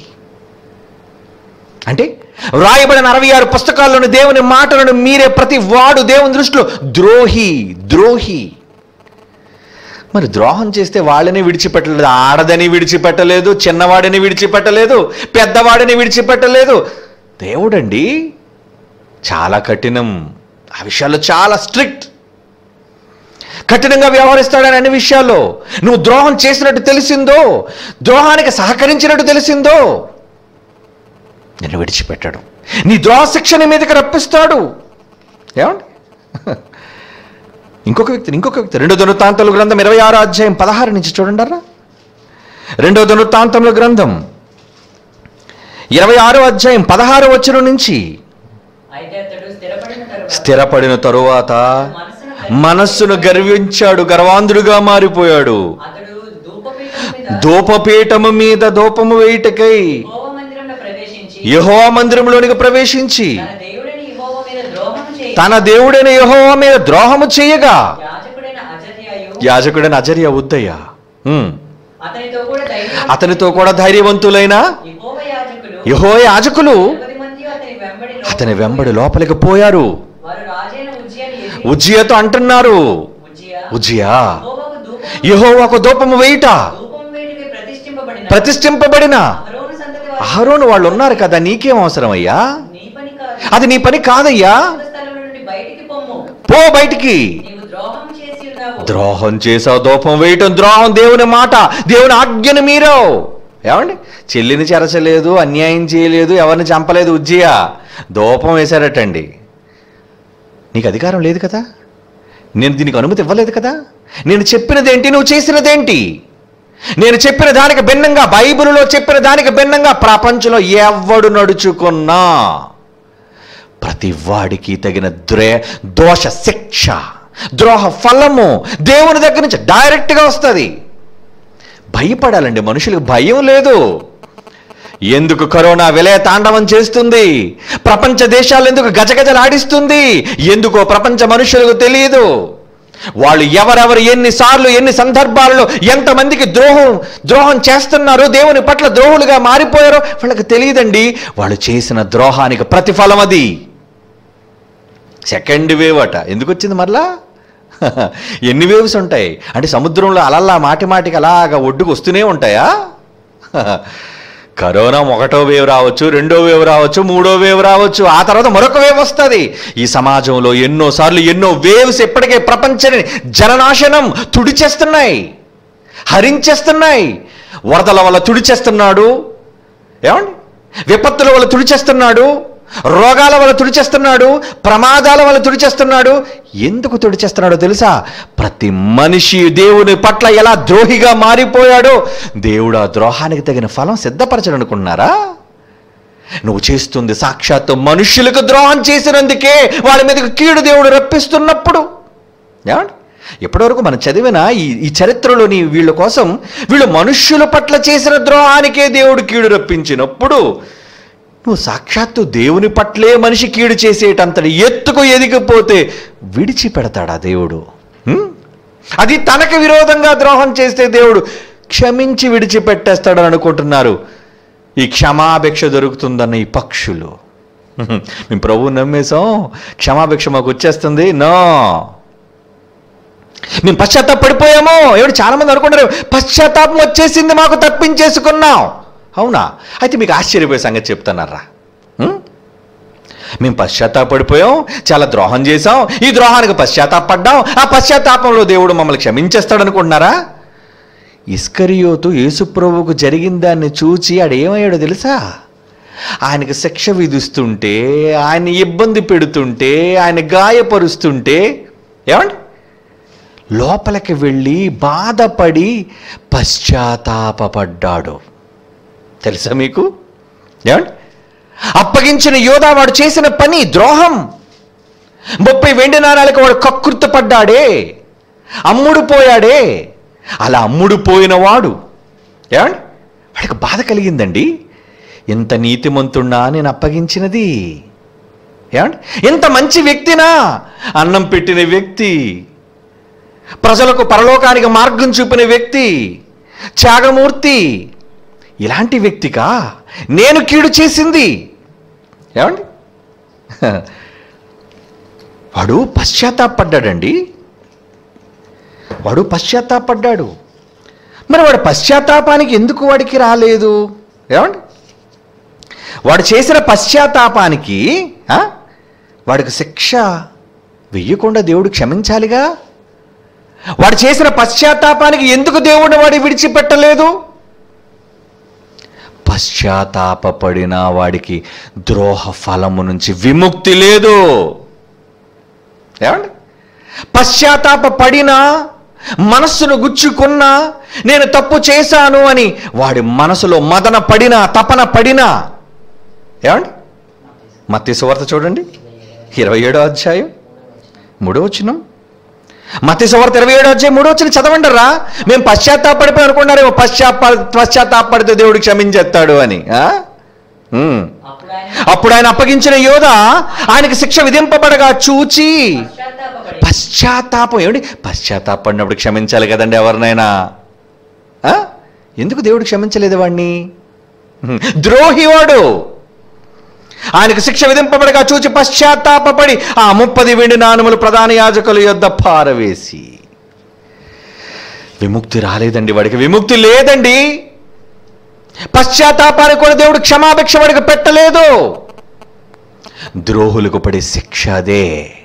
అంటే వ్రాయబడిన అరవై ఆరు పుస్తకాల్లోని దేవుని మాటలను మీరే ప్రతి వాడు దేవుని దృష్టిలో ద్రోహి ద్రోహి మరి ద్రోహం చేస్తే వాళ్ళని విడిచిపెట్టలేదు ఆడదని విడిచిపెట్టలేదు చిన్నవాడిని విడిచిపెట్టలేదు పెద్దవాడిని విడిచిపెట్టలేదు దేవుడండి చాలా కఠినం ఆ విషయాల్లో చాలా స్ట్రిక్ట్ కఠినంగా వ్యవహరిస్తాడని అన్ని విషయాల్లో నువ్వు ద్రోహం చేసినట్టు తెలిసిందో ద్రోహానికి సహకరించినట్టు తెలిసిందో నిన్ను విడిచిపెట్టాడు నీ ద్రోహ శిక్షణ మీదకి రప్పిస్తాడు ఏమండి ఇంకొక వ్యక్తిని ఇంకొక వ్యక్తి రెండో ధనుతాంతముల గ్రంథం ఇరవై ఆరో అధ్యాయం పదహారు నుంచి చూడండి రెండో ధనుతాంతముల గ్రంథం ఇరవై ఆరో అధ్యాయం పదహారు వచనం నుంచి అయితే అతడు స్థిరపడిన తరువాత స్థిరపడిన తరువాత మనసును మనస్సును గర్వించాడు గర్వాంధుడుగా మారిపోయాడు అతడు ధూపపీఠం మీద ధూపపీఠము మీద ధూపము వేయుటకై యెహోవా మందిరంలో ప్రవేశించి యెహోవా మందిరంలోనికి ప్రవేశించి తన దేవుడైన యెహోవా మీద ద్రోహం చేయి తన దేవుడైన యెహోవా మీద ద్రోహము చేయగా యాజకుడైన అజర్యాయు యాజకుడైన అజర్య ఉద్దయ్య ఉమ్. అతనితో కూడా ధైర్యం అతనితో కూడా ధైర్యవంతులైన యెహోవా యాజకులు యహో యాజకులు నలభై మంది అతని వెంబడి లోపలికి అతని వెంబడి లోపలికి పోయారు వారు రాజైన ఉజ్జియాని ఎదిరి ఉజ్జియతో అంటున్నారు ఉజ్జియా ఉజ్జియా యెహోవాకు ధూపం యహోవాకు ధూపము వేయుట ధూపం వేడికి ప్రతిష్ఠింపబడిన ప్రతిష్ఠింపబడిన అహరోను సంతతి వారు అహరోను వాళ్ళు ఉన్నారు కదా నీకేం అవసరం అయ్యా నీ పని కాదు అది నీ పని కాదయ్యా పరిశుద్ధ స్థలం నుండి బయటికి పొమ్ము పో బయటికి నీవు ద్రోహం చేసి ఉన్నావు ద్రోహం చేసావు దూపం వేయటం ద్రోహం దేవుని మాట దేవుని ఆజ్ఞను మీరావు ఏమండి చెల్లిని చెరచలేదు అన్యాయం చేయలేదు ఎవరిని చంపలేదు ఉజ్జియా దూపం వేశారటండి నీకు అధికారం లేదు కదా నేను దీనికి అనుమతి ఇవ్వలేదు కదా నేను చెప్పినదేంటి నువ్వు చేసినదేంటి నేను చెప్పిన దానికి భిన్నంగా బైబిల్లో చెప్పిన దానికి భిన్నంగా ప్రపంచంలో ఎవడు నడుచుకున్నా ప్రతి వాడికి తగిన ద్రే దోష శిక్ష ద్రోహ ఫలము దేవుని దగ్గర నుంచి డైరెక్ట్గా వస్తుంది భయపడాలండి మనుషులకు భయం లేదు ఎందుకు కరోనా విలయ తాండవం చేస్తుంది ప్రపంచ దేశాలు ఎందుకు గజగజలాడిస్తుంది ఎందుకో ప్రపంచ మనుషులకు తెలియదు వాళ్ళు ఎవరెవరు ఎన్నిసార్లు ఎన్ని సందర్భాలలో ఎంతమందికి ద్రోహం ద్రోహం చేస్తున్నారో దేవుని పట్ల ద్రోహులుగా మారిపోయారో వాళ్ళకి తెలియదండి వాళ్ళు చేసిన ద్రోహానికి ప్రతిఫలం అది సెకండ్ వేవ్ అట ఎందుకు వచ్చింది మరలా ఎన్ని వేవ్స్ ఉంటాయి అంటే సముద్రంలో అలల్లా మాటి మాటికి అలాగా ఒడ్డుకు వస్తూనే ఉంటాయా కరోనా ఒకటో వేవ్ రావచ్చు రెండో వేవ్ రావచ్చు మూడో వేవ్ రావచ్చు ఆ తర్వాత మరొక వేవ్ వస్తుంది ఈ సమాజంలో ఎన్నోసార్లు ఎన్నో వేవ్స్ ఇప్పటికే ప్రపంచాన్ని జననాశనం తుడిచేస్తున్నాయి హరించేస్తున్నాయి వరదల వల్ల తుడిచేస్తున్నాడు ఏమండి విపత్తుల వల్ల తుడిచేస్తున్నాడు రోగాల వల్ల తుడిచేస్తున్నాడు ప్రమాదాల వల్ల తుడిచేస్తున్నాడు ఎందుకు తుడిచేస్తున్నాడో తెలుసా ప్రతి మనిషి దేవుని పట్ల ఎలా ద్రోహిగా మారిపోయాడో దేవుడు ఆ ద్రోహానికి తగిన ఫలం సిద్ధపరచడు అనుకున్నారా నువ్వు చేస్తుంది సాక్షాత్తు మనుషులకు ద్రోహం చేసినందుకే వాళ్ళ మీదకి కీడు దేవుడు రప్పిస్తున్నప్పుడు ఏమండి ఇప్పటివరకు మనం చదివిన ఈ ఈ చరిత్రలోని వీళ్ళ కోసం వీళ్ళు మనుష్యుల పట్ల చేసిన ద్రోహానికే దేవుడు కీడు రప్పించినప్పుడు నువ్వు సాక్షాత్తు దేవుని పట్లే మనిషి కీడు చేసేటంతటి ఎత్తుకు ఎదిగిపోతే విడిచిపెడతాడా దేవుడు హ్మ్? అది తనకు విరోధంగా ద్రోహం చేస్తే దేవుడు క్షమించి విడిచిపెట్టేస్తాడని అనుకుంటున్నారు ఈ క్షమాభిక్ష దొరుకుతుందన్న ఈ పక్షులు హ్మ్. మేము ప్రభువు నమ్మేశాం క్షమాభిక్ష మాకు వచ్చేస్తుంది నో మేము పశ్చాత్తాపడిపోయాము ఎవడు చాలా మంది అనుకుంటారు పశ్చాత్తాపం వచ్చేసింది మాకు తప్పించేసుకున్నాం అవునా అయితే మీకు ఆశ్చర్యపోయే సంగతి చెప్తున్నారా హ్మ్? మేము పశ్చాత్తాపడిపోయాం చాలా ద్రోహం చేశాం ఈ ద్రోహానికి పశ్చాత్తాపడ్డాం ఆ పశ్చాత్తాపంలో దేవుడు మమ్మల్ని క్షమించేస్తాడు అనుకుంటున్నారా ఇస్కరియోతు యేసుప్రభువుకు జరిగిన దాన్ని చూచి ఆడేమయ్యాడో తెలుసా ఆయనకు శిక్ష విధిస్తుంటే ఆయన ఇబ్బంది పెడుతుంటే ఆయన గాయపరుస్తుంటే ఏమండి లోపలికి వెళ్ళి బాధపడి పశ్చాత్తాపడ్డాడు తెలుసా మీకు ఏమండి అప్పగించిన యోధా వాడు చేసిన పని ద్రోహం ముప్పై వెండి నాణాలకు వాడు కక్కుర్తి పడ్డాడే అమ్ముడు పోయాడే అలా అమ్ముడు పోయిన వాడు ఏమండి వాడికి బాధ కలిగిందండి ఇంత నీతిమంతున్నా నేను అప్పగించినది ఏమండి ఇంత మంచి వ్యక్తినా అన్నం పెట్టిన వ్యక్తి ప్రజలకు పరలోకానికి మార్గం చూపిన వ్యక్తి త్యాగమూర్తి ఇలాంటి వ్యక్తికా నేను కీడు చేసింది ఏమండి వాడు పశ్చాత్తాపడ్డాడండి వాడు పశ్చాత్తాపడ్డాడు మరి వాడు పశ్చాత్తాపానికి ఎందుకు వాడికి రాలేదు ఏమండి వాడు చేసిన పశ్చాత్తాపానికి ఆ, వాడికి శిక్ష వెయ్యకుండా దేవుడు క్షమించాలిగా వాడు చేసిన పశ్చాత్తాపానికి ఎందుకు దేవుడు వాడి విడిచిపెట్టలేదు పశ్చాత్తాపడిన వాడికి ద్రోహ ఫలము నుంచి విముక్తి లేదు ఏమండి పశ్చాత్తాప పడినా మనస్సును గుచ్చుకున్నా నేను తప్పు చేశాను అని వాడి మనసులో మదన పడినా తపన పడినా ఏమండి మత్తి సువార్త చూడండి ఇరవై ఏడో అధ్యాయం మూడో వచ్చినాం మత్తి సువార్త ఇరవై ఏడో అధ్యాయం మూడో వచ్చిన చదవండరా మేము పశ్చాత్తాపడిపోయి అనుకున్నారేమో పశ్చాత్త పశ్చాత్తాపడితే దేవుడు క్షమించేస్తాడు అని ఆ? ఉమ్. అప్పుడు ఆయన అప్పుడు ఆయన అప్పగించిన యోధ ఆయనకి శిక్ష విధింపబడగా చూచి పశ్చాత్తాపపడి పశ్చాత్తాపం ఏమిటి పశ్చాత్తాపడినప్పుడు క్షమించాలి కదండి ఎవరినైనా ఆ? ఎందుకు దేవుడు క్షమించలేదు వాడిని హ్మ్. ద్రోహి వాడు ఆయనకు శిక్ష విధింపబడగా చూచి పశ్చాత్తాపడి ఆ ముప్పది వెండి నాణములు ప్రధాన యాజకుల యొద్ద పారవేసి విముక్తి రాలేదండి వాడికి విముక్తి లేదండి పశ్చాత్తాపానికి కూడా దేవుడు క్షమాభిక్ష వాడికి పెట్టలేదు ద్రోహులకు పడే శిక్ష అదే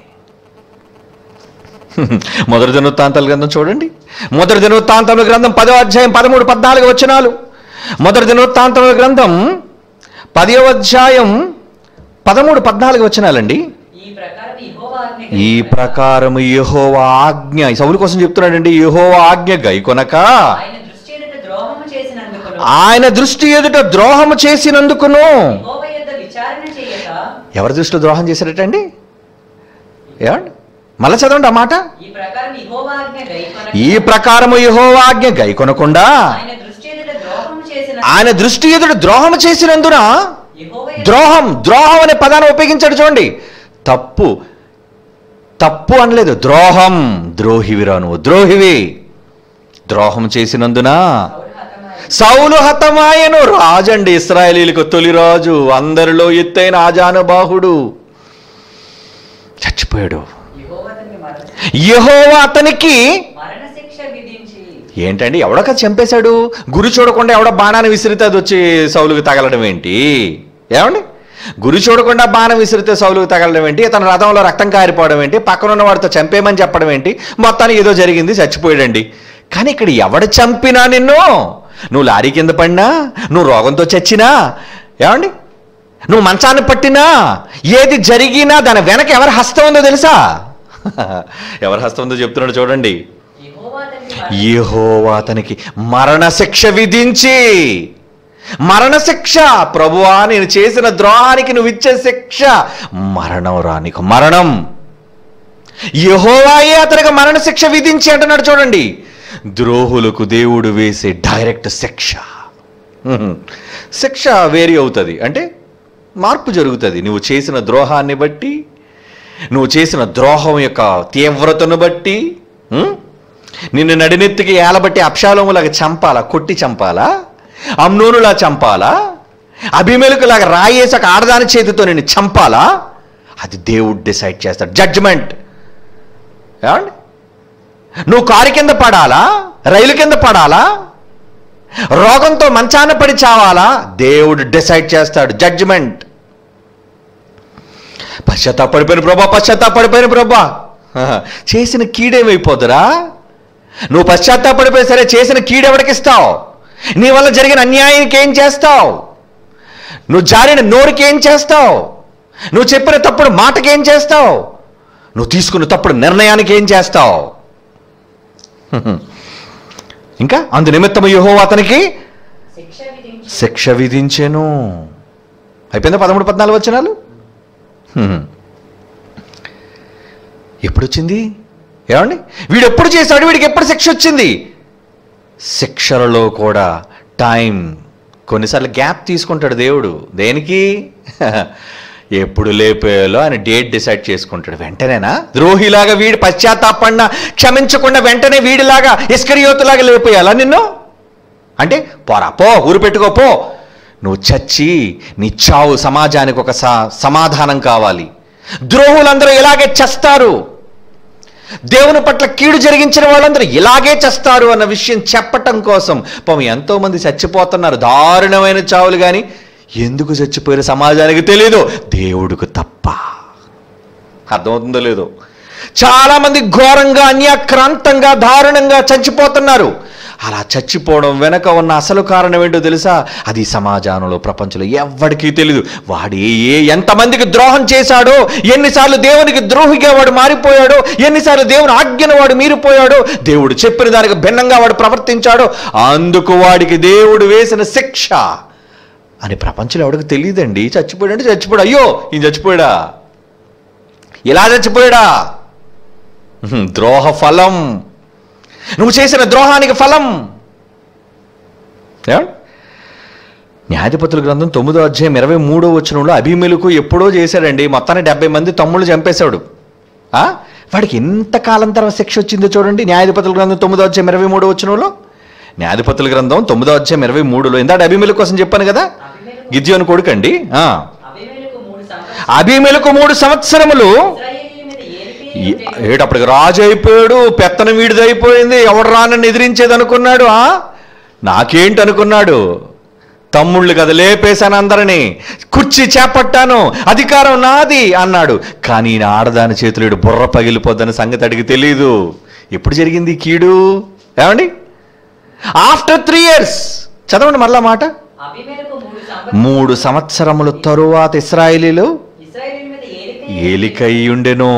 మొదటి దినవృత్తాంతాల గ్రంథం చూడండి మొదటి దినవృత్తాంతముల గ్రంథం పదో అధ్యాయం పదమూడు పద్నాలుగు వచనాలు మొదటి దినవృత్తాంతముల గ్రంథం పదో అధ్యాయం పదమూడు పద్నాలుగు వచనాలండి ఈ ప్రకారం యెహోవా ఆజ్ఞ ఈ ప్రకారము యెహోవా ఆజ్ఞ ఈ సౌలు కోసం చెప్తున్నాడండి యెహోవా ఆజ్ఞ గైకొనక ఆయన దృష్టి ఎదుట ద్రోహము చేసినందుకు ఆయన దృష్టి ఎదుట ద్రోహము చేసినందుకును యెహోవా యొద్ద విచారణ చేయక ఎవరి దృష్టిలో ద్రోహం చేశారటండి ఏమండి మళ్ళా చదవండి ఆ మాట ఈ ప్రకారం యెహోవా ఆజ్ఞ గైకొనక ఈ ప్రకారము యెహోవా ఆజ్ఞ గైకొనకుండా ఆయన దృష్టి ఎదుట ద్రోహము చేసిన ఆయన దృష్టి ఎదుట ద్రోహం చేసినందున యెహోవా ద్రోహం ద్రోహం అనే పదాన్ని ఉపయోగించాడు చూడండి తప్పు తప్పు అనలేదు ద్రోహం ద్రోహివిరా నువ్వు ద్రోహివి ద్రోహం చేసినందున సౌలు హతమాయెను. సౌలు హతమాయను రాజండి ఇస్రాయేలీలకు తొలి రాజు అందరిలో ఎత్తైన ఆజానుబాహుడు చచ్చిపోయాడు యెహోవా అతనికి మరణ యెహోవా అతనికి మరణ శిక్ష విధించి ఏంటండి ఎవడక చంపేశాడు గురి చూడకుండా ఎవడ బాణాన్ని విసిరితే అది వచ్చి సౌలుకి తగలడం ఏంటి ఏమండి గురి చూడకుండా బాణం విసిరితే సౌలుకి తగలడం ఏంటి ఇతని రథంలో రక్తం కారిపోవడం ఏంటి పక్కన ఉన్న వాడితో చంపేయమని చెప్పడం ఏంటి మొత్తానికి ఏదో జరిగింది చచ్చిపోయాడండి కానీ ఇక్కడ ఎవడు చంపినా నిన్ను నువ్వు లారీ కింద పడినా నువ్వు రోగంతో చచ్చినా ఏమండి నువ్వు మంచాన్ని పట్టినా ఏది జరిగినా దాని వెనక ఎవరి హస్తం ఉందో తెలుసా ఎవరి హస్తం ఉందో చెప్తున్నాడు చూడండి యెహోవా అతనికి మరణ యెహోవా అతనికి మరణశిక్ష విధించి మరణశిక్ష ప్రభువా నేను చేసిన ద్రోహానికి నువ్వు ఇచ్చే శిక్ష మరణం రా నీకు మరణం యెహోవాయే అతనికి మరణశిక్ష విధించి అంటున్నాడు చూడండి ద్రోహులకు దేవుడు వేసే డైరెక్ట్ శిక్ష హ్మ్. శిక్ష వేరీ అవుతుంది అంటే మార్పు జరుగుతుంది నువ్వు చేసిన ద్రోహాన్ని బట్టి నువ్వు చేసిన ద్రోహం యొక్క తీవ్రతను బట్టి హ్మ్? నిన్ను నడినెత్తికి ఏలబట్టి అప్షాలోములాగా చంపాలా కొట్టి చంపాలా అమ్నోనులా చంపాలా అభిమేలుకులాగా రాయేసి ఒక ఆడదాని చేతితో నిన్ను చంపాలా అది దేవుడు డిసైడ్ చేస్తాడు జడ్జిమెంట్ ఏమండి నువ్వు కారు కింద పడాలా రైలు కింద పడాలా రోగంతో మంచాన పడి చావాలా దేవుడు డిసైడ్ చేస్తాడు జడ్జిమెంట్ పశ్చాత్తాపడిపోయిన ప్రభా పశ్చాత్తాపడిపోయిన ప్రభా ఆహా. చేసిన కీడేమైపోదురా నువ్వు పశ్చాత్తాపడిపోయి సరే చేసిన కీడెవడికిస్తావు నీ వల్ల జరిగిన అన్యాయానికి ఏం చేస్తావు నువ్వు జారిన నోరుకి ఏం చేస్తావు నువ్వు చెప్పిన తప్పుడు మాటకి ఏం చేస్తావు నువ్వు తీసుకున్న తప్పుడు నిర్ణయానికి ఏం చేస్తావు హ్మ్. ఇంకా అందు నిమిత్తము యుహో అతనికి శిక్ష విధించి శిక్ష విధించెను అయిపోయిందా పదమూడు పద్నాలుగు వచ్చినాలు హ్మ్. ఎప్పుడు వచ్చింది ఏమండి వీడు ఎప్పుడు చేశాడు వీడికి ఎప్పుడు శిక్ష వచ్చింది శిక్షలలో కూడా టైం కొన్నిసార్లు గ్యాప్ తీసుకుంటాడు దేవుడు దేనికి ఎప్పుడు లేపేయాలో ఆయన డేట్ డిసైడ్ చేసుకుంటాడు వెంటనేనా ద్రోహిలాగా వీడి పశ్చాత్తాపడిన క్షమించకుండా వెంటనే వీడిలాగా ఇస్కరియోతులాగా లేపేయాలా నిన్ను అంటే పోరా పో ఊరు పెట్టుకో పో నువ్వు చచ్చి నీ చావు సమాజానికి ఒక స- సమాధానం కావాలి ద్రోహులందరూ ఇలాగే చస్తారు దేవుని పట్ల కీడు జరిగించిన వాళ్ళందరూ ఇలాగే చస్తారు అన్న విషయం చెప్పటం కోసం పాపం ఎంతో మంది చచ్చిపోతున్నారు దారుణమైన చావులు కానీ ఎందుకు చచ్చిపోయారు సమాజానికి తెలియదు దేవుడికి తప్ప అర్థమవుతుందో లేదో చాలా మంది ఘోరంగా అన్యాక్రాంతంగా దారుణంగా చచ్చిపోతున్నారు అలా చచ్చిపోవడం వెనక ఉన్న అసలు కారణం ఏంటో తెలుసా అది సమాజంలో ప్రపంచంలో ఎవ్వడికీ తెలియదు వాడు ఏ ఏ ఎంతమందికి ద్రోహం చేశాడో ఎన్నిసార్లు దేవునికి ద్రోహిగా వాడు మారిపోయాడో ఎన్నిసార్లు దేవుని ఆజ్ఞను వాడు మీరిపోయాడో దేవుడు చెప్పిన దానికి భిన్నంగా వాడు ప్రవర్తించాడో అందుకు వాడికి దేవుడు వేసిన శిక్ష అని ప్రపంచంలో ఎవడికి తెలియదండి చచ్చిపోయాడంటే చచ్చిపోయాడు అయ్యో ఈయన చచ్చిపోయాడా ఇలా చచ్చిపోయాడా హ్మ్, ద్రోహ ఫలం నువ్వు చేసిన ద్రోహానికి ఫలం ఏమండి? న్యాయాధిపతుల గ్రంథం తొమ్మిదో అధ్యాయం ఇరవై మూడో వచనంలో అభిమేలుకు ఎప్పుడో చేశాడండి మొత్తాన్ని డెబ్బై మంది తమ్ముళ్ళు చంపేశాడు ఆ? వాడికి ఎంత కాలం తర్వాత శిక్ష వచ్చిందో చూడండి న్యాయాధిపతుల గ్రంథం తొమ్మిదో అధ్యాయం ఇరవై మూడో వచనంలో న్యాయాధిపతుల గ్రంథం తొమ్మిదో అధ్యాయం ఇరవై మూడులో ఇందాక అభిమేలు కోసం చెప్పాను కదా అభిమేలకు గిద్యోని కొడుకండి ఆ. అభిమేలకు మూడు సంవత్సరాలు అభిమేలకు మూడు సంవత్సరములు ఇశ్రాయేలీయుల మీద ఏలికై ఈ- ఉండెను. ఏటప్పటికి రాజు అయిపోయాడు పెత్తనం వీడిదైపోయింది ఎవడు రానని ఎదిరించేది అనుకున్నాడు ఆ నాకేంటి అనుకున్నాడు తమ్ముళ్ళు కదా లేపేశాను అందరినీ కుర్చీ చేపట్టాను అధికారం నాది అన్నాడు కానీ ఈయన ఆడదాని చేతులు ఈడు బుర్ర పగిలిపోద్దని సంగతి అడిగి తెలీదు ఎప్పుడు జరిగింది ఈ కీడు ఏమండి ఆఫ్టర్ త్రీ ఇయర్స్ చదవండి మళ్ళా మాట అభిమేలకు మూడు సంవత్సరాలు మూడు సంవత్సరముల తరువాత ఇస్రాయేలీలు ఇశ్రాయేలీయుల మీద ఏలికై ఏలికై ఉండెను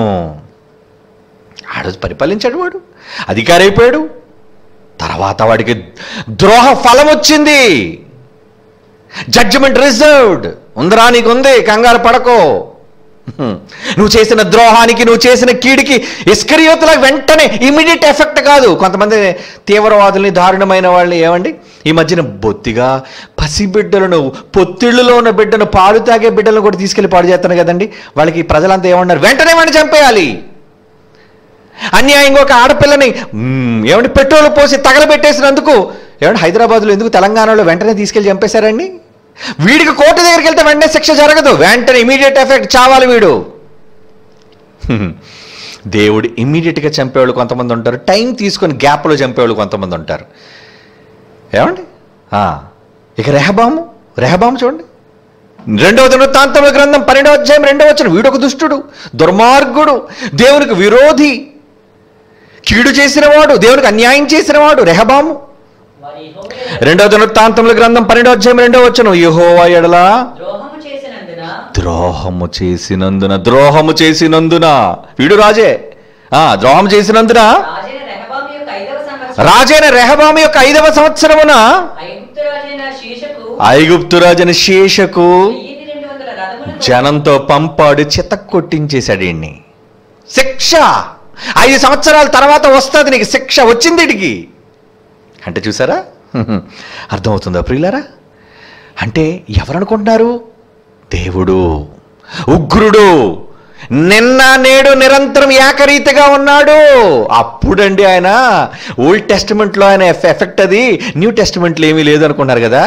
ఆడ పరిపాలించాడు వాడు అధికారి అయిపోయాడు తర్వాత వాడికి ద్రోహ ఫలం వచ్చింది జడ్జిమెంట్ రిజర్వ్డ్ ఉందరా నీకు ఉంది కంగారు పడకో హ్మ్. నువ్వు చేసిన ద్రోహానికి నువ్వు చేసిన కీడికి ఇస్కరియోతుల వెంటనే ఇమీడియట్ ఎఫెక్ట్ కాదు కొంతమంది తీవ్రవాదుల్ని దారుణమైన వాళ్ళని ఏమండి ఈ మధ్యన బొత్తిగా పసిబిడ్డలను పొత్తిళ్ళలో ఉన్న బిడ్డను పాలు తాగే బిడ్డలను కూడా తీసుకెళ్లి పాడు చేస్తాను కదండి వాళ్ళకి ప్రజలంతా ఏమన్నారు వెంటనే వాడిని చంపేయాలి అన్యాయంగా ఒక ఆడపిల్లని మ్మ్, ఏమంటే పెట్రోల్ పోసి తగలబెట్టేసినందుకు ఏమంటే హైదరాబాద్లో ఎందుకు తెలంగాణలో వెంటనే తీసుకెళ్లి చంపేశారండి వీడికి కోర్టు దగ్గరికి వెళ్తే వెంటనే శిక్ష జరగదు వెంటనే ఇమీడియట్ ఎఫెక్ట్ చావాలి వీడు హ్మ్. దేవుడు ఇమ్మీడియట్గా చంపేవాళ్ళు కొంతమంది ఉంటారు టైం తీసుకొని గ్యాప్లో చంపేవాళ్ళు కొంతమంది ఉంటారు ఏమండి ఆ, ఇక రెహబాము రెహబాము చూడండి రెండవ దినవృత్తాంతముల గ్రంథం పన్నెండవ అధ్యాయం రెండవ వచ్చిన వీడొక దుష్టుడు దుర్మార్గుడు దేవునికి విరోధి కీడు చేసినవాడు దేవునికి అన్యాయం చేసినవాడు రెహబాము వారి యెహోవా రెండవ దినవృత్తాంతముల గ్రంథం పన్నెండవ అధ్యాయం రెండవ వచ్చిన యెహోవా ఎడలా ద్రోహము చేసినందున ద్రోహము చేసినందున ద్రోహము చేసినందున వీడు రాజే ఆ ద్రోహం చేసినందున రాజైన రెహబాము యొక్క ఐదవ సంవత్సరం రాజైన రెహబాము యొక్క ఐదవ సంవత్సరమున ఐగుప్తు రాజైన శీషకు ఐగుప్తు రాజైన శేషకు వెయ్యి రెండు వందల రథములను జనంతో పంపాడు చిత కొట్టించేశాడు ఈయన్ని శిక్ష ఐదు సంవత్సరాల తర్వాత వస్తుంది నీకు శిక్ష వచ్చింది వీడికి అంటే చూసారా హ్మ్. అర్థమవుతుందా ప్రియులారా అంటే ఎవరనుకుంటున్నారు దేవుడు ఉగ్రుడు నిన్న నేడు నిరంతరం ఏకరీతిగా ఉన్నాడు అప్పుడండి ఆయన ఓల్డ్ టెస్టిమెంట్లో ఆయన ఎఫ్- ఎఫెక్ట్ అది న్యూ టెస్టిమెంట్లో ఏమీ లేదు అనుకున్నారు కదా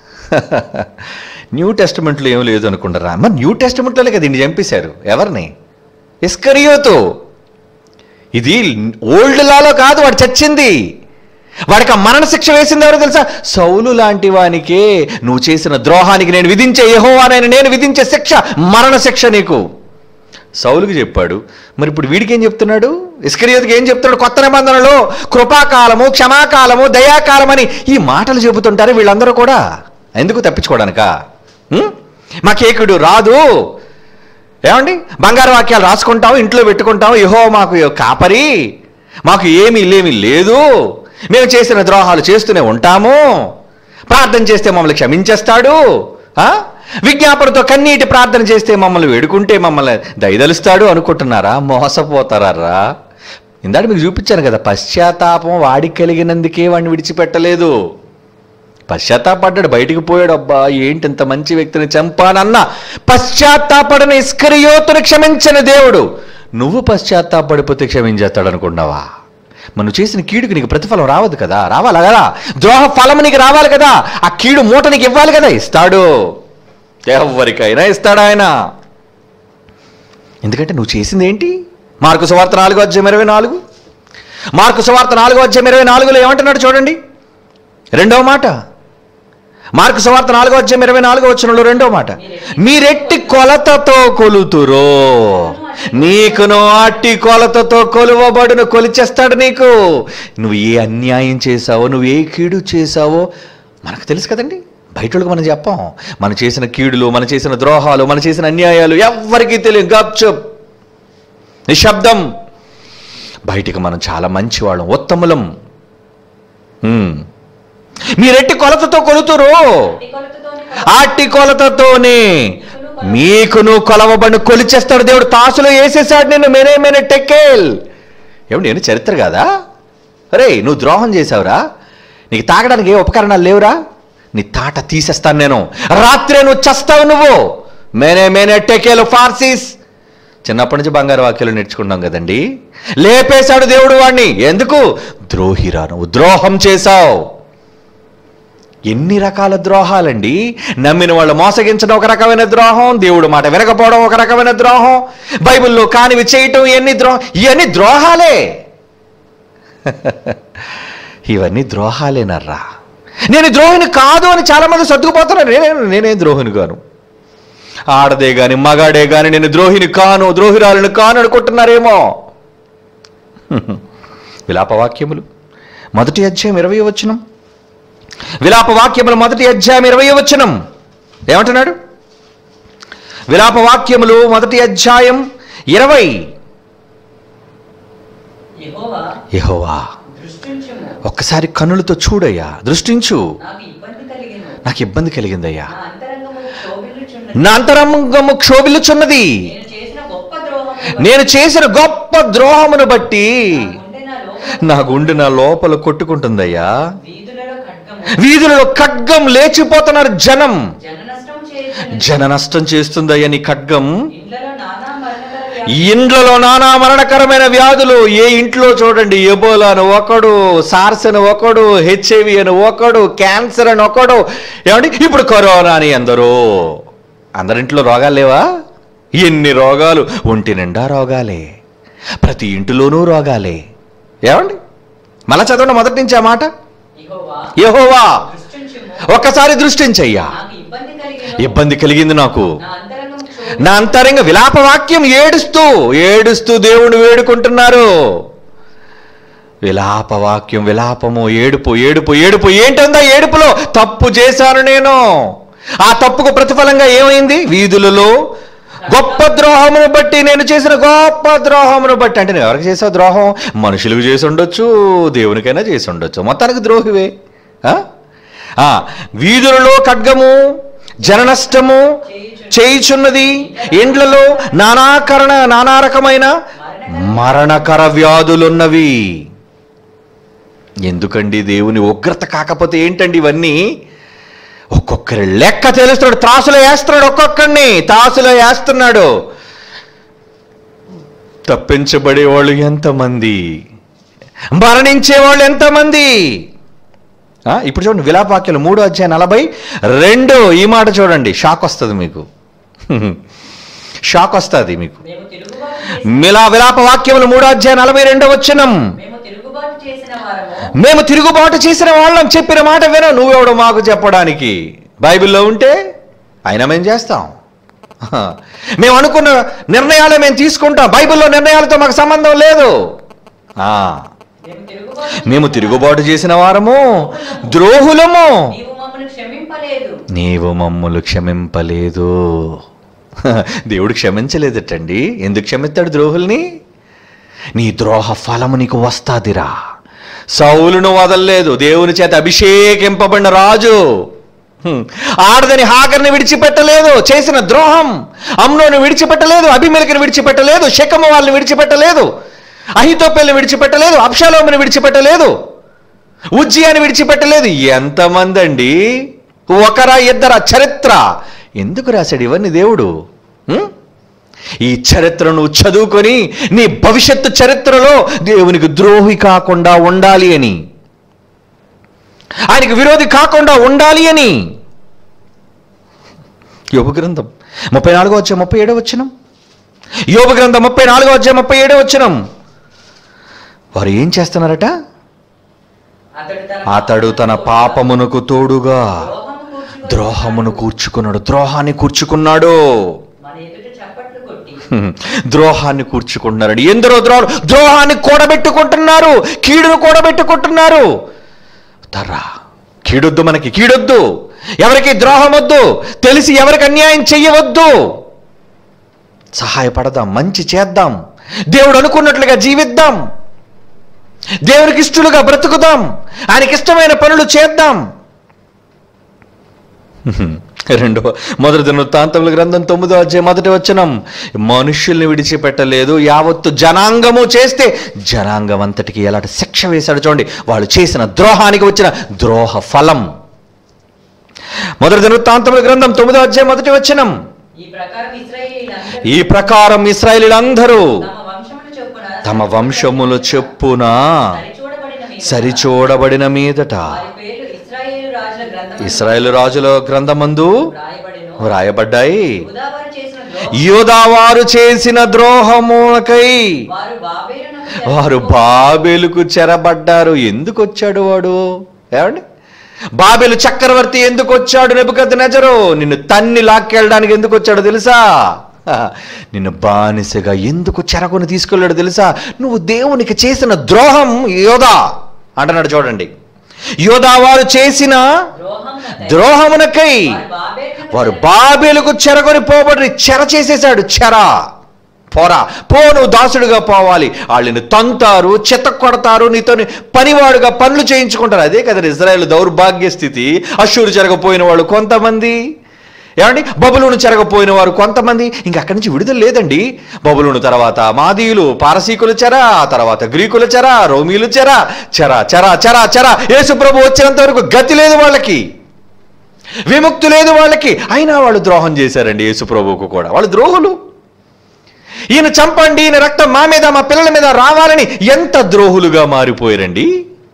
న్యూ టెస్టిమెంట్లో ఏమీ లేదు అనుకుంటారా మరి న్యూ టెస్టిమెంట్లోనే కదా ఇన్ని చంపేశారు ఎవరిని ఇస్కరియోతు ఇది ఓల్డ్ లాలో కాదు వాడు చచ్చింది వాడికి ఆ మరణ శిక్ష వేసింది ఎవరో తెలుసా సౌలు లాంటి వానికే నువ్వు చేసిన ద్రోహానికి నేను విధించే యెహోవానైన నేను విధించే శిక్ష మరణ శిక్ష నీకు సౌలుకి చెప్పాడు మరి ఇప్పుడు వీడికి ఏం చెప్తున్నాడు ఇస్కరియోతికి ఏం చెప్తున్నాడు కొత్త నిబంధనలో కృపాకాలము క్షమాకాలము దయాకాలం అని ఈ మాటలు చెబుతుంటారు వీళ్ళందరూ కూడా ఎందుకు తప్పించుకోవడానికా ఉం? మా కేకుడు రాదు ఏమండి బంగారు వాక్యాలు రాసుకుంటాం ఇంట్లో పెట్టుకుంటాం ఇహో మాకు కాపరి మాకు ఏమీ లేమి లేదు మేము చేసిన ద్రోహాలు చేస్తూనే ఉంటాము ప్రార్థన చేస్తే మమ్మల్ని క్షమించేస్తాడు ఆ? విజ్ఞాపనతో కన్నీటి ప్రార్థన చేస్తే మమ్మల్ని వేడుకుంటే మమ్మల్ని దయదలుస్తాడు అనుకుంటున్నారా మోసపోతారా ఇందాక మీకు చూపించాను కదా పశ్చాత్తాపం వాడికి కలిగినందుకే వాడిని విడిచిపెట్టలేదు పశ్చాత్తాపడ్డాడు బయటికి పోయాడు అబ్బా ఏంటి ఇంత మంచి వ్యక్తిని చంపానన్న పశ్చాత్తాపడని ఇస్కరియోతుని క్షమించిన దేవుడు నువ్వు పశ్చాత్తాపడిపోతే క్షమించేస్తాడు అనుకున్నావా మనం చేసిన కీడుకు నీకు ప్రతిఫలం రావద్దు కదా రావాలా కదా ద్రోహ ఫలం నీకు రావాలి కదా ఆ కీడు మూట నీకు ఇవ్వాలి కదా ఇస్తాడు ఎవరికైనా ఇస్తాడు ఆయన ఎందుకంటే నువ్వు చేసింది ఏంటి మార్కు సువార్త నాలుగో అధ్యాయం ఇరవై నాలుగు మార్కు సువార్త నాలుగో అధ్యాయం ఇరవై నాలుగులో ఏమంటున్నాడు చూడండి రెండవ మాట మార్కు సువార్త నాలుగో అధ్యాయం ఇరవై నాలుగో వచ్చినలో రెండో మాట మీరెట్టి కొలతతో కొలుతురో నీకును అట్టి కొలతతో కొలువబడును కొలిచేస్తాడు నీకు నువ్వు ఏ అన్యాయం చేశావో నువ్వు ఏ కీడు చేశావో మనకు తెలుసు కదండి బయట వాళ్ళకి మనం చెప్పాం మనం చేసిన కీడులు మనం చేసిన ద్రోహాలు మనం చేసిన అన్యాయాలు ఎవ్వరికీ తెలియదు గప్చుప్ నిశ్శబ్దం బయటికి మనం చాలా మంచివాళ్ళం ఉత్తములం ఉమ్. మీరెట్టి కొలతతో కొలుతురు అట్టి కొలతతోని ఆటి కొలతతోనే మీకును కొలవబడి కొలిచేస్తాడు దేవుడు తాసులో వేసేసాడు నేను మేనే మేనే టెక్కేల్ ఏమండి నేను చరిత్ర కాదా అరే నువ్వు ద్రోహం చేసావురా నీకు తాగడానికి ఏ ఉపకరణాలు లేవురా నీ తాట తీసేస్తాను నేను రాత్రే నువ్వు చస్తావు నువ్వు మేనే మేనే టెకేలు ఫార్సీస్ చిన్నప్పటి నుంచి బంగారు వాక్యాలు నేర్చుకున్నాం కదండి లేపేశాడు దేవుడు వాడిని ఎందుకు ద్రోహిరా నువ్వు ద్రోహం చేశావు ఎన్ని రకాల ద్రోహాలండి నమ్మిన వాళ్ళు మోసగించడం ఒక రకమైన ద్రోహం దేవుడు మాట వినకపోవడం ఒక రకమైన ద్రోహం బైబిల్లో కానివి చేయటం ఇవన్నీ ద్రోహం ఇవన్నీ ద్రోహాలే ఇవన్నీ ద్రోహాలేనర్రా నేను ద్రోహిని కాదు అని చాలామంది సర్దుకుపోతున్నారు నేనే నేనేం ద్రోహిని కాను ఆడదే గాని మగాడే గాని నేను ద్రోహిని కాను ద్రోహిరాలను కాను అనుకుంటున్నారేమో విలాపవాక్యములు మొదటి అధ్యాయం ఇరవై వచనం విలాప వాక్యములు మొదటి అధ్యాయం ఇరవై వచనం ఏమంటున్నాడు విలాప వాక్యములు మొదటి అధ్యాయం ఇరవై యెహోవా యెహోవా దృష్టించుము ఒక్కసారి కన్నులతో చూడయ్యా దృష్టించు నాకు ఇబ్బంది కలిగిన నాకు ఇబ్బంది కలిగిందయ్యా నా అంతరంగము క్షోభిల్లుచున్నది నా అంతరంగము క్షోభిల్లుచున్నది నేను చేసిన నేను చేసిన గొప్ప ద్రోహమును బట్టి నా గుండె నా గుండె నా లోపల నా లోపల కొట్టుకుంటుందయ్యా వీధులలో ఖడ్గము వీధులలో ఖడ్గం లేచిపోతున్నారు జనం జన నష్టం చేయుచున్నది. జన నష్టం చేస్తుందయ్యా నీ ఖడ్గం ఇండ్లలో నానా మరణకర వ్యాధి ఇండ్లలో నానా మరణకరమైన వ్యాధులు ఏ ఇంట్లో చూడండి ఎబోలా అని ఒకడు సార్స్ అని ఒకడు హెచ్ఐవి అని ఒకడు క్యాన్సర్ అని ఒకడు ఏమండి ఇప్పుడు కరోనా అని అందరూ అందరింట్లో రోగాలు లేవా ఎన్ని రోగాలు ఒంటి నిండా రోగాలే ప్రతి ఇంటిలోనూ రోగాలే ఏమండి మళ్ళా చదవండి మొదటి నుంచి ఆ మాట యెహోవా యెహోవా దృష్టించుము. ఒక్కసారి దృష్టించయ్యా నాకు ఇబ్బంది కలిగిన ఇబ్బంది కలిగింది నాకు నా అంతరంగం చోటు నా అంతరంగ విలాపవాక్యం ఏడుస్తూ ఏడుస్తూ దేవుని వేడుకుంటున్నారు విలాపవాక్యం విలాపము ఏడుపు ఏడుపు ఏడుపు ఏంటందా ఏడుపులో తప్పు చేశాను నేను ఆ తప్పుకు ప్రతిఫలంగా ఏమైంది వీధులలో గొప్ప ద్రోహమును బట్టి నేను చేసిన గొప్ప ద్రోహమును బట్టి అంటే నేను ఎవరికి చేసావు ద్రోహం మనుషులకు చేసి ఉండొచ్చు దేవునికైనా చేసి ఉండొచ్చు మొత్తానికి ద్రోహివే ఆ? ఆ, వీధులలో ఖడ్గము జననష్టము చేయుచున్నది ఇండ్లలో నానాకరణ నానా రకమైన మరణకర వ్యాధులున్నవి ఎందుకండి దేవుని ఉగ్రత కాకపోతే ఏంటండి ఇవన్నీ ఒక్కొక్కరి లెక్క తెలుస్తున్నాడు త్రాసులో వేస్తున్నాడు ఒక్కొక్కడిని త్రాసులో వేస్తున్నాడు తప్పించబడే వాళ్ళు ఎంతమంది మరణించే వాళ్ళు ఎంతమంది ఆ, ఇప్పుడు చూడండి విలాపాక్యాలు మూడో అధ్యాయం నలభై రెండు ఈ మాట చూడండి షాక్ వస్తుంది మీకు షాక్ వస్తుంది మీకు మేము తిరుగుబాటు చేసి మిలా విలాప వాక్యములు మూడో అధ్యాయం నలభై రెండో వచ్చినం మేము తిరుగుబాటు చేసిన వారము మేము తిరుగుబాటు చేసిన వాళ్ళం చెప్పిన మాట విన నువ్వెవడు మాకు చెప్పడానికి బైబిల్లో ఉంటే అయినా మేము చేస్తాం హ. మేము అనుకున్న నిర్ణయాలు మేము తీసుకుంటాం బైబిల్లో నిర్ణయాలతో మాకు సంబంధం లేదు ఆ, మేము తిరుగుబాటు మేము తిరుగుబాటు చేసిన వారము ద్రోహులము నీవు మమ్మల్ని క్షమింపలేదు నీవు మమ్ములు క్షమింపలేదు హ, దేవుడు క్షమించలేదటండి ఎందుకు క్షమిస్తాడు ద్రోహుల్ని నీ ద్రోహ ఫలము నీకు వస్తాదిరా సౌలును వదలలేదు దేవుని చేత అభిషేకింపబడిన రాజు హ్మ్. ఆడదని హాగర్ని విడిచిపెట్టలేదు చేసిన ద్రోహం అమ్నోని విడిచిపెట్టలేదు అభిమేలకిని విడిచిపెట్టలేదు శకము వాళ్ళని విడిచిపెట్టలేదు అహితోపెల్ని విడిచిపెట్టలేదు అప్షాలోముని విడిచిపెట్టలేదు ఉజ్జయాన్ని విడిచిపెట్టలేదు ఎంతమంది అండి ఒకరా ఇద్దరా చరిత్ర ఎందుకు రాశాడు ఇవన్నీ దేవుడు హ్మ్? ఈ చరిత్రను చదువుకొని నీ భవిష్యత్తు చరిత్రలో దేవునికి ద్రోహి కాకుండా ఉండాలి అని ఆయనకి విరోధి కాకుండా ఉండాలి అని యోగ గ్రంథం ముప్పై నాలుగో వచ్చే ముప్పై ఏడో వచ్చినం యోగ గ్రంథం ముప్పై నాలుగో వచ్చే ముప్పై ఏడో వచ్చినం వారు ఏం చేస్తున్నారట అతడు తన అతడు తన పాపమునకు తోడుగా ద్రోహము కూర్చుకొని ద్రోహమును కూర్చుకున్నాడు ద్రోహాన్ని కూర్చుకున్నాడు మన ఎదుట చప్పట్లు కొట్టి హ్మ్. ద్రోహాన్ని కూర్చుకుంటున్నారండి ఎందరో ద్రోహం ద్రోహాన్ని కూడబెట్టుకుంటున్నారు కీడును కూడబెట్టుకుంటున్నారు తర్రా కీడొద్దు మనకి కీడొద్దు ఎవరికి ద్రోహం వద్దు తెలిసి ఎవరికి అన్యాయం చెయ్యవద్దు సహాయపడదాం మంచి చేద్దాం దేవుడు అనుకున్నట్లుగా జీవిద్దాం దేవునికి ఇష్టలుగా బ్రతుకుదాం ఆయనకి ఇష్టమైన పనులు చేద్దాం రెండో మొదటి దినవృత్తాంతముల గ్రంథం తొమ్మిదో అధ్యాయం మొదటి వచనం మనుషుల్ని విడిచిపెట్టలేదు యావత్తు జనాంగము చేస్తే జనాంగం అంతటికి ఎలాంటి శిక్ష వేశాడు చూడండి వాళ్ళు చేసిన ద్రోహానికి వచ్చిన ద్రోహ ఫలం మొదటి దినవృత్తాంతముల గ్రంథం తొమ్మిదో అధ్యాయం మొదటి వచనం ఈ ప్రకారం ఇశ్రాయేలీలందరూ ఈ ప్రకారం ఇస్రాయేలీలందరూ తమ వంశముల చొప్పున తమ వంశముల చెప్పున సరిచూడబడిన మీదట సరిచూడబడిన మీదట వారి పేర్లు ఇశ్రాయేలు రాజుల గ్రంథం ఇస్రాయేల్ రాజుల గ్రంథమందు రాయబడిను వ్రాయబడ్డాయి ఉదావరు చేసిన ద్రోహం యోదావారు చేసిన ద్రోహమునకై వారు బాబేలునకు వారు బాబేలుకు చెరబడ్డారు ఎందుకు వచ్చాడు వాడు ఏమండి బాబేలు చక్రవర్తి ఎందుకు వచ్చాడు నెబుకద్ నెజరు నిన్ను తన్ని లాక్కెళ్ళడానికి ఎందుకు వచ్చాడు తెలుసా హ, నిన్ను బానిసగా ఎందుకు చెరకొని తీసుకెళ్ళాడు తెలుసా నువ్వు దేవునికి చేసిన ద్రోహం యోధా అంటున్నాడు చూడండి యోధా వారు చేసిన ద్రోహమునకై ద్రోహమునకై వారు బాబేలునకు వారు బాబేలుకు చెరగొని పోబడి చెర చేసేశాడు చెర పోరా పో నువ్వు దాసుడుగా పోవాలి వాళ్ళని తంతారు చెత్త కొడతారు నీతో పనివాడుగా పనులు చేయించుకుంటారు అదే కదా ఇజ్రాయెల్ దౌర్భాగ్య స్థితి అశ్షూరు జరగపోయిన వాళ్ళు కొంతమంది ఏమండి బబులును చెరగపోయిన వారు కొంతమంది ఇంక అక్కడి నుంచి విడుదల లేదండి బబులును తర్వాత మాదీయులు పారసీకుల చెర ఆ తర్వాత గ్రీకుల చెర రోమీలు చెర చెర చెర చెర చెర యేసు ప్రభు వచ్చినంత వరకు గతి లేదు వాళ్ళకి విముక్తి లేదు వాళ్ళకి అయినా వాళ్ళు ద్రోహం చేశారండి యేసు ప్రభువుకు కూడా వాళ్ళు ద్రోహులు ఈయన చంపండి ఈయన రక్తం మా మీద మా పిల్లల మీద రావాలని ఎంత ద్రోహులుగా మారిపోయారండి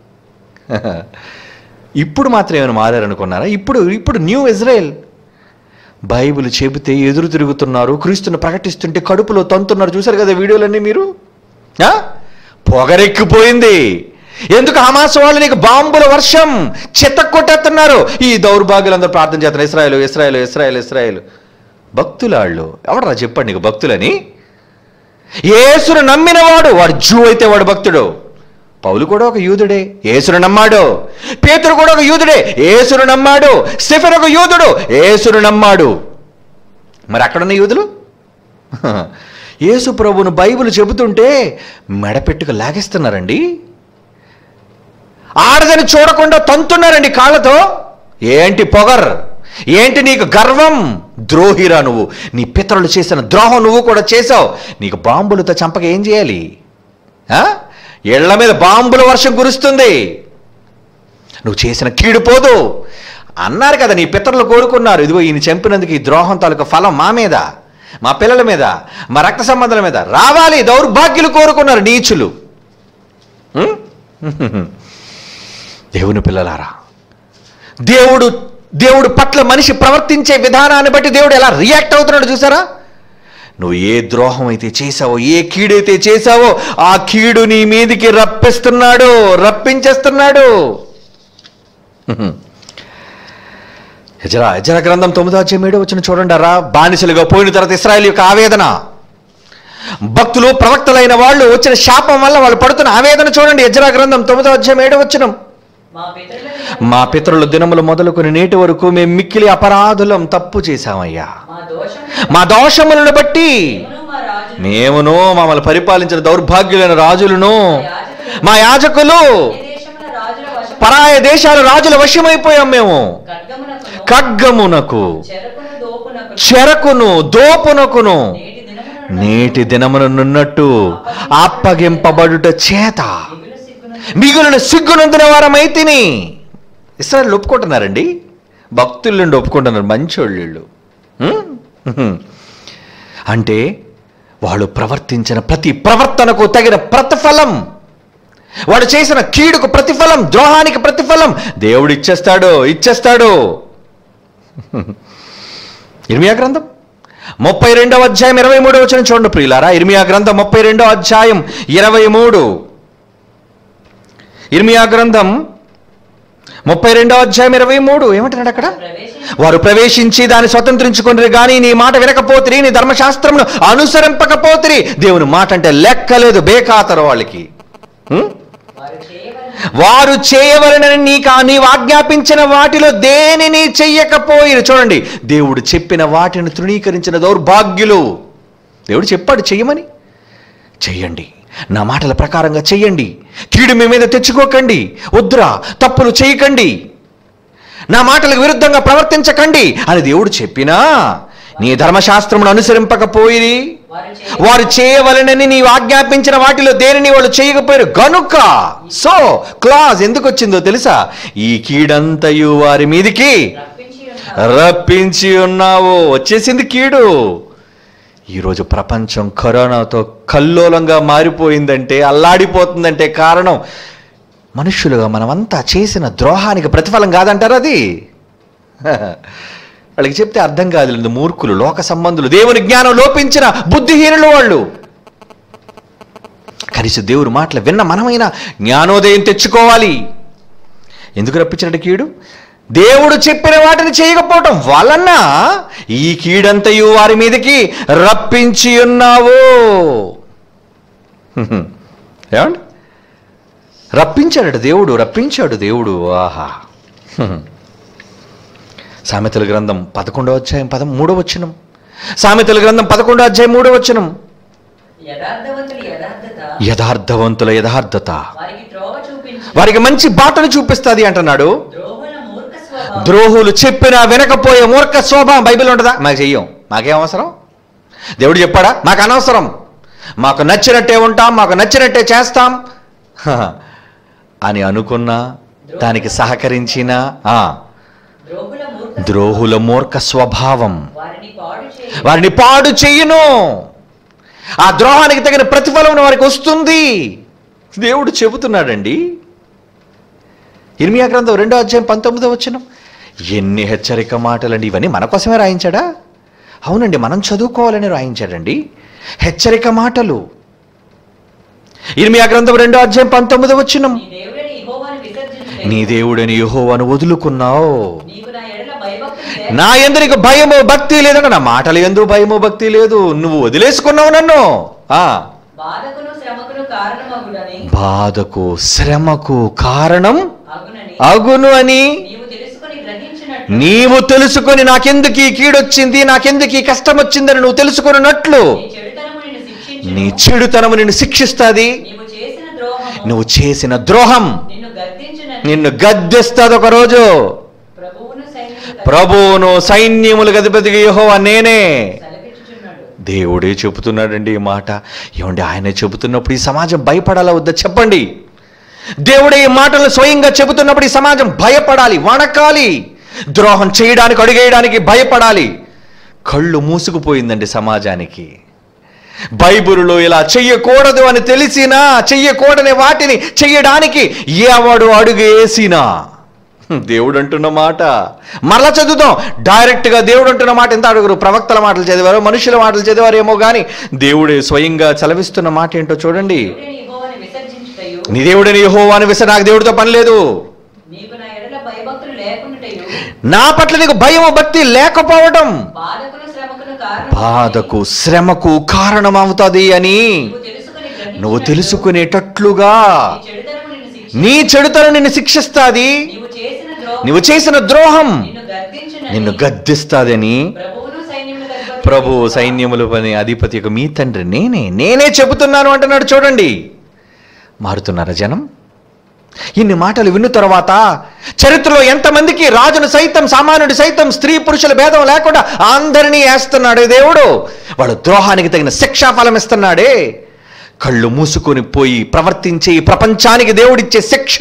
ఇప్పుడు మాత్రం ఏమైనా మారారనుకున్నారా ఇప్పుడు ఇప్పుడు న్యూ ఇజ్రాయెల్ బైబిల్ చెబితే ఎదురు తిరుగుతున్నారు క్రీస్తుని ప్రకటిస్తుంటే కడుపులో తంతున్నారు చూసారు కదా వీడియోలన్నీ మీరు ఆ? పొగరెక్కిపోయింది ఎందుకు హమాస్ వాళ్ళు నీకు బాంబుల వర్షం చెత్త కొట్టేస్తున్నారు ఈ దౌర్భాగ్యులందరూ ప్రార్థన చేస్తున్నారు ఇస్రాయలు ఇస్రాయలు ఇస్రాయలు ఇస్రాయలు భక్తులాళ్ళు ఎవడరా చెప్పండి నీకు భక్తులని యేసును నమ్మినవాడు వాడు జూ అయితే వాడు భక్తుడు పౌలు కూడా ఒక యూదుడే యేసును నమ్మాడు పేతురు కూడా ఒక యూదుడే యేసును నమ్మాడు స్టెఫెన్ ఒక యూదుడు యేసును నమ్మాడు మరి అక్కడున్న యూదులు యేసు ప్రభువును బైబిల్ చెబుతుంటే మెడపెట్టుకు లాగేస్తున్నారండి ఆడదని చూడకుండా తంతున్నారండి కాళ్ళతో ఏంటి పొగర్ ఏంటి నీకు గర్వం ద్రోహిరా నువ్వు నీ పితరులు చేసిన ద్రోహం నువ్వు కూడా చేసావు నీకు బాంబులతో చంపక ఏం చేయాలి ఆ? ఇళ్ల మీద బాంబుల వర్షం కురుస్తుంది నువ్వు చేసిన కీడు పోదు అన్నారు కదా నీ పితరులు కోరుకున్నారు ఇదిగో ఈయన చంపినందుకు ఈ ద్రోహం తాలూకు ఫలం మా మీద మా పిల్లల మీద మా రక్త సంబంధాల మీద రావాలి దౌర్భాగ్యులు కోరుకున్నారు నీచులు ఉం? దేవుని పిల్లలారా దేవుడు దేవుడు పట్ల మనిషి ప్రవర్తించే విధానాన్ని బట్టి దేవుడు ఎలా రియాక్ట్ అవుతున్నాడు చూసారా నువ్వు ఏ ద్రోహం అయితే చేశావో ఏ కీడైతే చేశావో ఆ కీడు నీ మీదికి రప్పిస్తున్నాడు రప్పించేస్తున్నాడు యజరా యజర గ్రంథం తొమ్మిదో అధ్యాయం ఏడో వచ్చిన చూడండి రా బానిసలుగా పోయిన తర్వాత ఇస్రాయల్ యొక్క ఆవేదన భక్తులు ప్రవక్తలైన వాళ్ళు వచ్చిన శాపం వల్ల వాళ్ళు పడుతున్న ఆవేదన చూడండి యజరా గ్రంథం తొమ్మిదో అధ్యాయం ఏడో వచ్చినం మా పితరుల మా పితరుల దినములు మొదలుకొని నేటి వరకు మేము మిక్కిలి అపరాధులం తప్పు చేశామయ్యా మా దోషం మా దోషములను బట్టి మేమును మా రాజులు మేమును మమ్మల్ని పరిపాలించిన దౌర్భాగ్యులైన రాజులను మా యాజకులు ఏ దేశమున రాజుల వశం పరాయ దేశాల రాజుల వశమైపోయాం మేము ఖడ్గమునకును ఖడ్గమునకు చెరకును దోపునకును చెరకును దోపునకును నేటి దినమున నేటి దినమునున్నట్టు అప్పగింపబడుట చేత మిగులు సిగ్గును మిగులున సిగ్గునందున వారమైతిని ఇస్రాయల్ ఒప్పుకుంటున్నారండి భక్తుల నుండి ఒప్పుకుంటున్నారు మంచోళ్ళు వీళ్ళు. హ్మ్? హ్మ్. అంటే వాళ్ళు ప్రవర్తించిన ప్రతి ప్రవర్తనకు తగిన ప్రతిఫలం వాడు చేసిన కీడుకు ప్రతిఫలం ద్రోహానికి ప్రతిఫలం దేవుడు ఇచ్చేస్తాడు ఇచ్చేస్తాడు ఇర్మియా గ్రంథం ముప్పై రెండవ అధ్యాయం ఇరవై మూడు వచ్చిన చూడండి ప్రియులారా ఇర్మియా గ్రంథం ముప్పై రెండవ అధ్యాయం ఇరవై మూడు ఇర్మియా గ్రంథం ముప్పై రెండవ అధ్యాయం ఇరవై మూడు ఏమంటున్నాడు అక్కడ ప్రవేశించి వారు ప్రవేశించి దాన్ని స్వతంత్రించుకుని కానీ నీ మాట వినకపోతిరి నీ ధర్మశాస్త్రమును అనుసరింపకపోతిరి దేవుని మాట అంటే లెక్కలేదు బేఖాతరు వాళ్ళకి హ్మ్? వారు చేయవలసిన వారు చేయవలనని నీకు నీవు ఆజ్ఞాపించిన వాటిలో దేనిని చెయ్యకపోయిరు చూడండి దేవుడు చెప్పిన వాటిని తృణీకరించిన దౌర్భాగ్యులు దేవుడు చెప్పాడు చెయ్యమని చెయ్యండి నా మాటల ప్రకారంగా చెయ్యండి కీడు మీ మీద తెచ్చుకోకండి వద్దురా తప్పులు చేయకండి నా మాటలకు విరుద్ధంగా ప్రవర్తించకండి అని దేవుడు చెప్పినా నీ ధర్మశాస్త్రమును అనుసరింపకపోయి వారు చేయ వారు చేయవలనని నీవు ఆజ్ఞాపించిన వాటిలో దేనిని వాళ్ళు చేయకపోయారు గనుక సో క్లాజ్ ఎందుకు వచ్చిందో తెలుసా ఈ కీడంతయు వారి మీదికి రప్పించి ఉన్నారు రప్పించి ఉన్నావు వచ్చేసింది కీడు ఈరోజు ప్రపంచం కరోనాతో కల్లోలంగా మారిపోయిందంటే అల్లాడిపోతుందంటే కారణం మనుష్యులుగా మనమంతా చేసిన ద్రోహానికి ప్రతిఫలం కాదంటారు అది వాళ్ళకి చెప్తే అర్థం కాదు మూర్ఖులు లోక సంబంధులు దేవుని జ్ఞానం లోపించిన బుద్ధిహీనులు వాళ్ళు కనీసం దేవుని మాటలు విన్న మనమైనా జ్ఞానోదయం తెచ్చుకోవాలి ఎందుకు రప్పించినట్టు కీడు దేవుడు చెప్పిన వాటిని చేయకపోవటం వలన ఈ కీడంతయు వారి మీదకి రప్పించి ఉన్నావు హ్మ్. ఏమండి రప్పించాడట దేవుడు రప్పించాడు దేవుడు ఆహా హ్మ్. సామెతల గ్రంథం పదకొండవ అధ్యాయం పద మూడవ వచనం సామెతల గ్రంథం పదకొండవ అధ్యాయం మూడవ వచనం యథార్థవంతులు యథార్థత యథార్థవంతుల యథార్థత వారికి త్రోవ చూపించి వారికి మంచి బాటను చూపిస్తుంది అంటున్నాడు ద్రోహుల మూర్ఖ స్వభావం స్వభావం ద్రోహులు చెప్పినా వినకపోయే మూర్ఖ స్వభావం బైబిల్ ఉంటుందా మాకు చెయ్యం మాకేం అవసరం దేవుడు చెప్పాడా మాకు అనవసరం మాకు నచ్చినట్టే ఉంటాం మాకు నచ్చినట్టే చేస్తాం హ, అని అనుకున్నా దానికి సహకరించిన ఆ, ద్రోహుల మూర్ఖ ద్రోహుల మూర్ఖ స్వభావం వారిని పాడు చేయి వారిని పాడు చెయ్యును ఆ ద్రోహానికి తగిన ప్రతిఫలం వారికి వస్తుంది దేవుడు చెబుతున్నాడండి ఇర్మియా గ్రంథం రెండో అధ్యాయం పంతొమ్మిదో వచ్చిన ఎన్ని హెచ్చరిక మాటలండి ఇవన్నీ మన కోసమే రాయించాడా అవునండి మనం చదువుకోవాలని రాయించాడండి హెచ్చరిక మాటలు ఇర్మియా గ్రంథం రెండో అధ్యాయం పంతొమ్మిదో వచ్చినం నీ దేవుడని యెహోవాను విసర్జించుటకు నీ దేవుడని యెహోవాను వదులుకున్నావు నీకు నా ఎడల భయభక్తులు లేక నా ఎందుకు భయము భక్తి లేదంటే నా మాటలు ఎందు భయము భక్తి లేదు నువ్వు వదిలేసుకున్నావు నన్ను ఆ బాధకును శ్రమకును కారణమగుడని బాధకు శ్రమకు కారణం అగునని అగును అని నీవు తెలుసుకొని గ్రహించినట్లు నీవు తెలుసుకొని నాకెందుకు ఈ కీడొచ్చింది నాకెందుకు ఈ కష్టం వచ్చిందని నువ్వు తెలుసుకున్నట్లు నీ చెడుతనము నిన్ను శిక్షించు నీ చెడుతనము నిన్ను శిక్షిస్తుంది నీవు చేసిన ద్రోహము నువ్వు చేసిన ద్రోహం నిన్ను గద్దించునని నిన్ను గద్దెస్తుంది ఒక రోజు ప్రభువును సైన్యము ప్రభువును సైన్యములు గదిపతిగా యెహోవా నేనే సెలవిచ్చుచున్నాడు దేవుడే చెబుతున్నాడండి ఈ మాట ఏమండి ఆయన చెబుతున్నప్పుడు ఈ సమాజం భయపడాలా వద్దా చెప్పండి దేవుడే ఈ మాటలు స్వయంగా చెబుతున్నప్పుడు ఈ సమాజం భయపడాలి వణకాలి ద్రోహం చేయడానికి అడిగేయడానికి భయపడాలి కళ్ళు మూసుకుపోయిందండి సమాజానికి బైబిలులో ఇలా చెయ్యకూడదు అని తెలిసినా చెయ్యకూడని వాటిని చెయ్యడానికి ఎవడు అడుగు వేసినా దేవుడు అంటున్న మాట మరలా చదువుతాం డైరెక్ట్గా దేవుడు అంటున్న మాట ఎంత అడుగురు ప్రవక్తల మాటలు చదివారో మనుషుల మాటలు చదివారేమో కానీ దేవుడే స్వయంగా చలవిస్తున్న మాట ఏంటో చూడండి దేవుడని యెహోవాను విసర్జించుటయు నీ దేవుడిని యెహోవాను విస నాకు దేవుడితో పని లేదు నీకు నా ఎడల భయభక్తులు లేకుండాటయు నా పట్ల నీకు భయము భక్తి లేకపోవడం బాధకును శ్రమకును కారణం బాధకు శ్రమకు కారణమవుతుంది అని నువ్వు తెలుసుకొని గ్రహించినట్లు నువ్వు తెలుసుకునేటట్లుగా నీ చెడుతనము నిన్ను శిక్షి నీ చెడుతను నిన్ను శిక్షిస్తాది నీవు చేసిన ద్రోహం నువ్వు చేసిన ద్రోహం నిన్ను గద్దించునని నిన్ను గద్దిస్తాదని ప్రభువును సైన్యముల అధిపతి ప్రభు సైన్యముల పని అధిపతి యొక్క మీ తండ్రి నేనే నేనే చెబుతున్నాను అంటున్నాడు చూడండి మారుతున్నారా జనం ఇన్ని మాటలు విన్న తర్వాత చరిత్రలో ఎంతమందికి రాజును సైతం సామాన్యుడి సైతం స్త్రీ పురుషుల భేదం లేకుండా అందరినీ వేస్తున్నాడే దేవుడు వాడు ద్రోహానికి తగిన శిక్షాఫలం ఇస్తున్నాడే కళ్ళు మూసుకొని పోయి ప్రవర్తించే ఈ ప్రపంచానికి దేవుడిచ్చే శిక్ష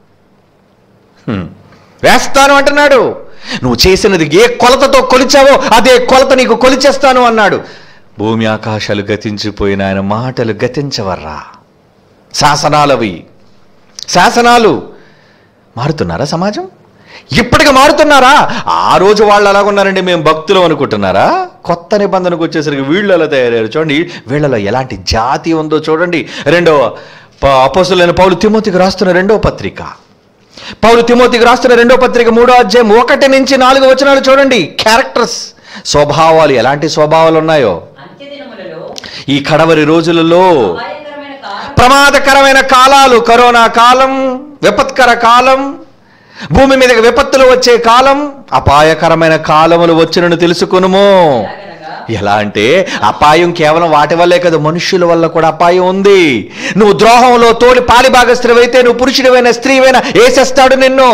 హ్మ్. వేస్తాను అంటున్నాడు నువ్వు చేసినది ఏ కొలతతో కొలిచావో అదే కొలత నీకు కొలిచేస్తాను అన్నాడు భూమి ఆకాశాలు గతించిపోయిన ఆయన మాటలు గతించవర్రా శాసనాలవి శాసనాలు మారుతున్నారా సమాజం ఇప్పటికి మారుతున్నారా ఆ రోజు వాళ్ళు అలాగ ఉన్నారండి మేము భక్తులు అనుకుంటున్నారా కొత్త నిబంధనకు వచ్చేసరికి వీళ్ళు ఎలా తయారయ్యారు చూడండి వీళ్ళలో ఎలాంటి జాతి ఉందో చూడండి రెండవ అపోసులైన పౌలు తిమోతికి రాస్తున్న రెండవ పత్రిక పౌలు తిమోతికి రాస్తున్న రెండో పత్రిక మూడో అధ్యాయం ఒకటి నుంచి నాలుగు వచనాలు చూడండి క్యారెక్టర్స్ స్వభావాలు ఎలాంటి స్వభావాలు ఉన్నాయో అంత్యదినములలో ఈ కడవరి రోజులలో అపాయకరమైన కాలం ప్రమాదకరమైన కాలాలు కరోనా కాలం విపత్కర కాలం భూమి మీదకి విపత్తులు వచ్చే కాలం అపాయకరమైన కాలములు వచ్చినను తెలుసుకునుము ఎలాగనగా ఎలా అంటే అపాయం కేవలం వాటి వల్లే కదా మనుష్యుల వల్ల కూడా అపాయం ఉంది నువ్వు ద్రోహంలో తోలి పాలిభాగస్త్రీవైతే నువ్వు పురుషుడివైన స్త్రీవైనా వేసేస్తాడు నిన్ను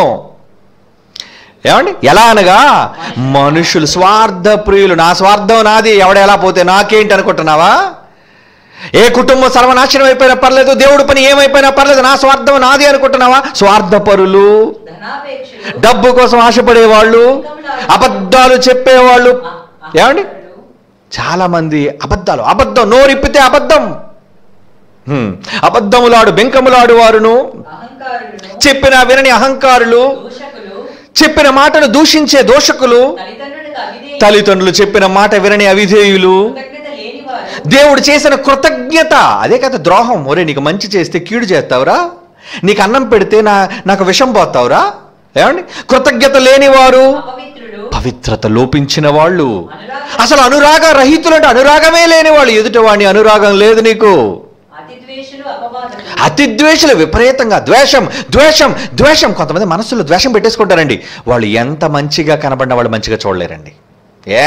ఏమండి ఎలా అనగా మనుషులు స్వార్థ ప్రియులు నా స్వార్థం నాది ఎవడ ఎలా పోతే నాకేంటి అనుకుంటున్నావా ఏ కుటుంబం సర్వనాశనం అయిపోయినా పర్లేదు దేవుడి పని ఏమైపోయినా పర్లేదు నా స్వార్థం నాది అనుకుంటున్నావా స్వార్థపరులు ధనాపేక్షలు డబ్బు కోసం ఆశపడేవాళ్ళు అబద్ధాలు చెప్పేవాళ్ళు ఏమండి చాలా మంది అబద్ధాలు అబద్ధం నోరిప్పితే అబద్ధం హ్మ్. అబద్ధములాడు బెంకములాడు వారును అహంకారులను చెప్పిన వినని అహంకారులు దూషకులు చెప్పిన మాటను దూషించే దోషకులు తల్లిదండ్రులకు అవిధేయ తల్లిదండ్రులు చెప్పిన మాట వినని అవిధేయులు కృతజ్ఞత లేనివారు దేవుడు చేసిన కృతజ్ఞత అదే కదా ద్రోహం ఒరే నీకు మంచి చేస్తే కీడు చేస్తావురా నీకు అన్నం పెడితే నా నాకు విషం పోతావురా ఏమండి కృతజ్ఞత లేనివారు అపవిత్రులు పవిత్రత లోపించిన వాళ్ళు అనురాగ అసలు అనురాగ రహితులు అంటే అనురాగమే లేని వాళ్ళు ఎదుటి వాడిని అనురాగం లేదు నీకు అతిద్వేషులు అపవాదకులు అతి ద్వేషులు విపరీతంగా ద్వేషం ద్వేషం ద్వేషం కొంతమంది మనసులో ద్వేషం పెట్టేసుకుంటారండి వాళ్ళు ఎంత మంచిగా కనబడిన వాళ్ళు మంచిగా చూడలేరండి ఏ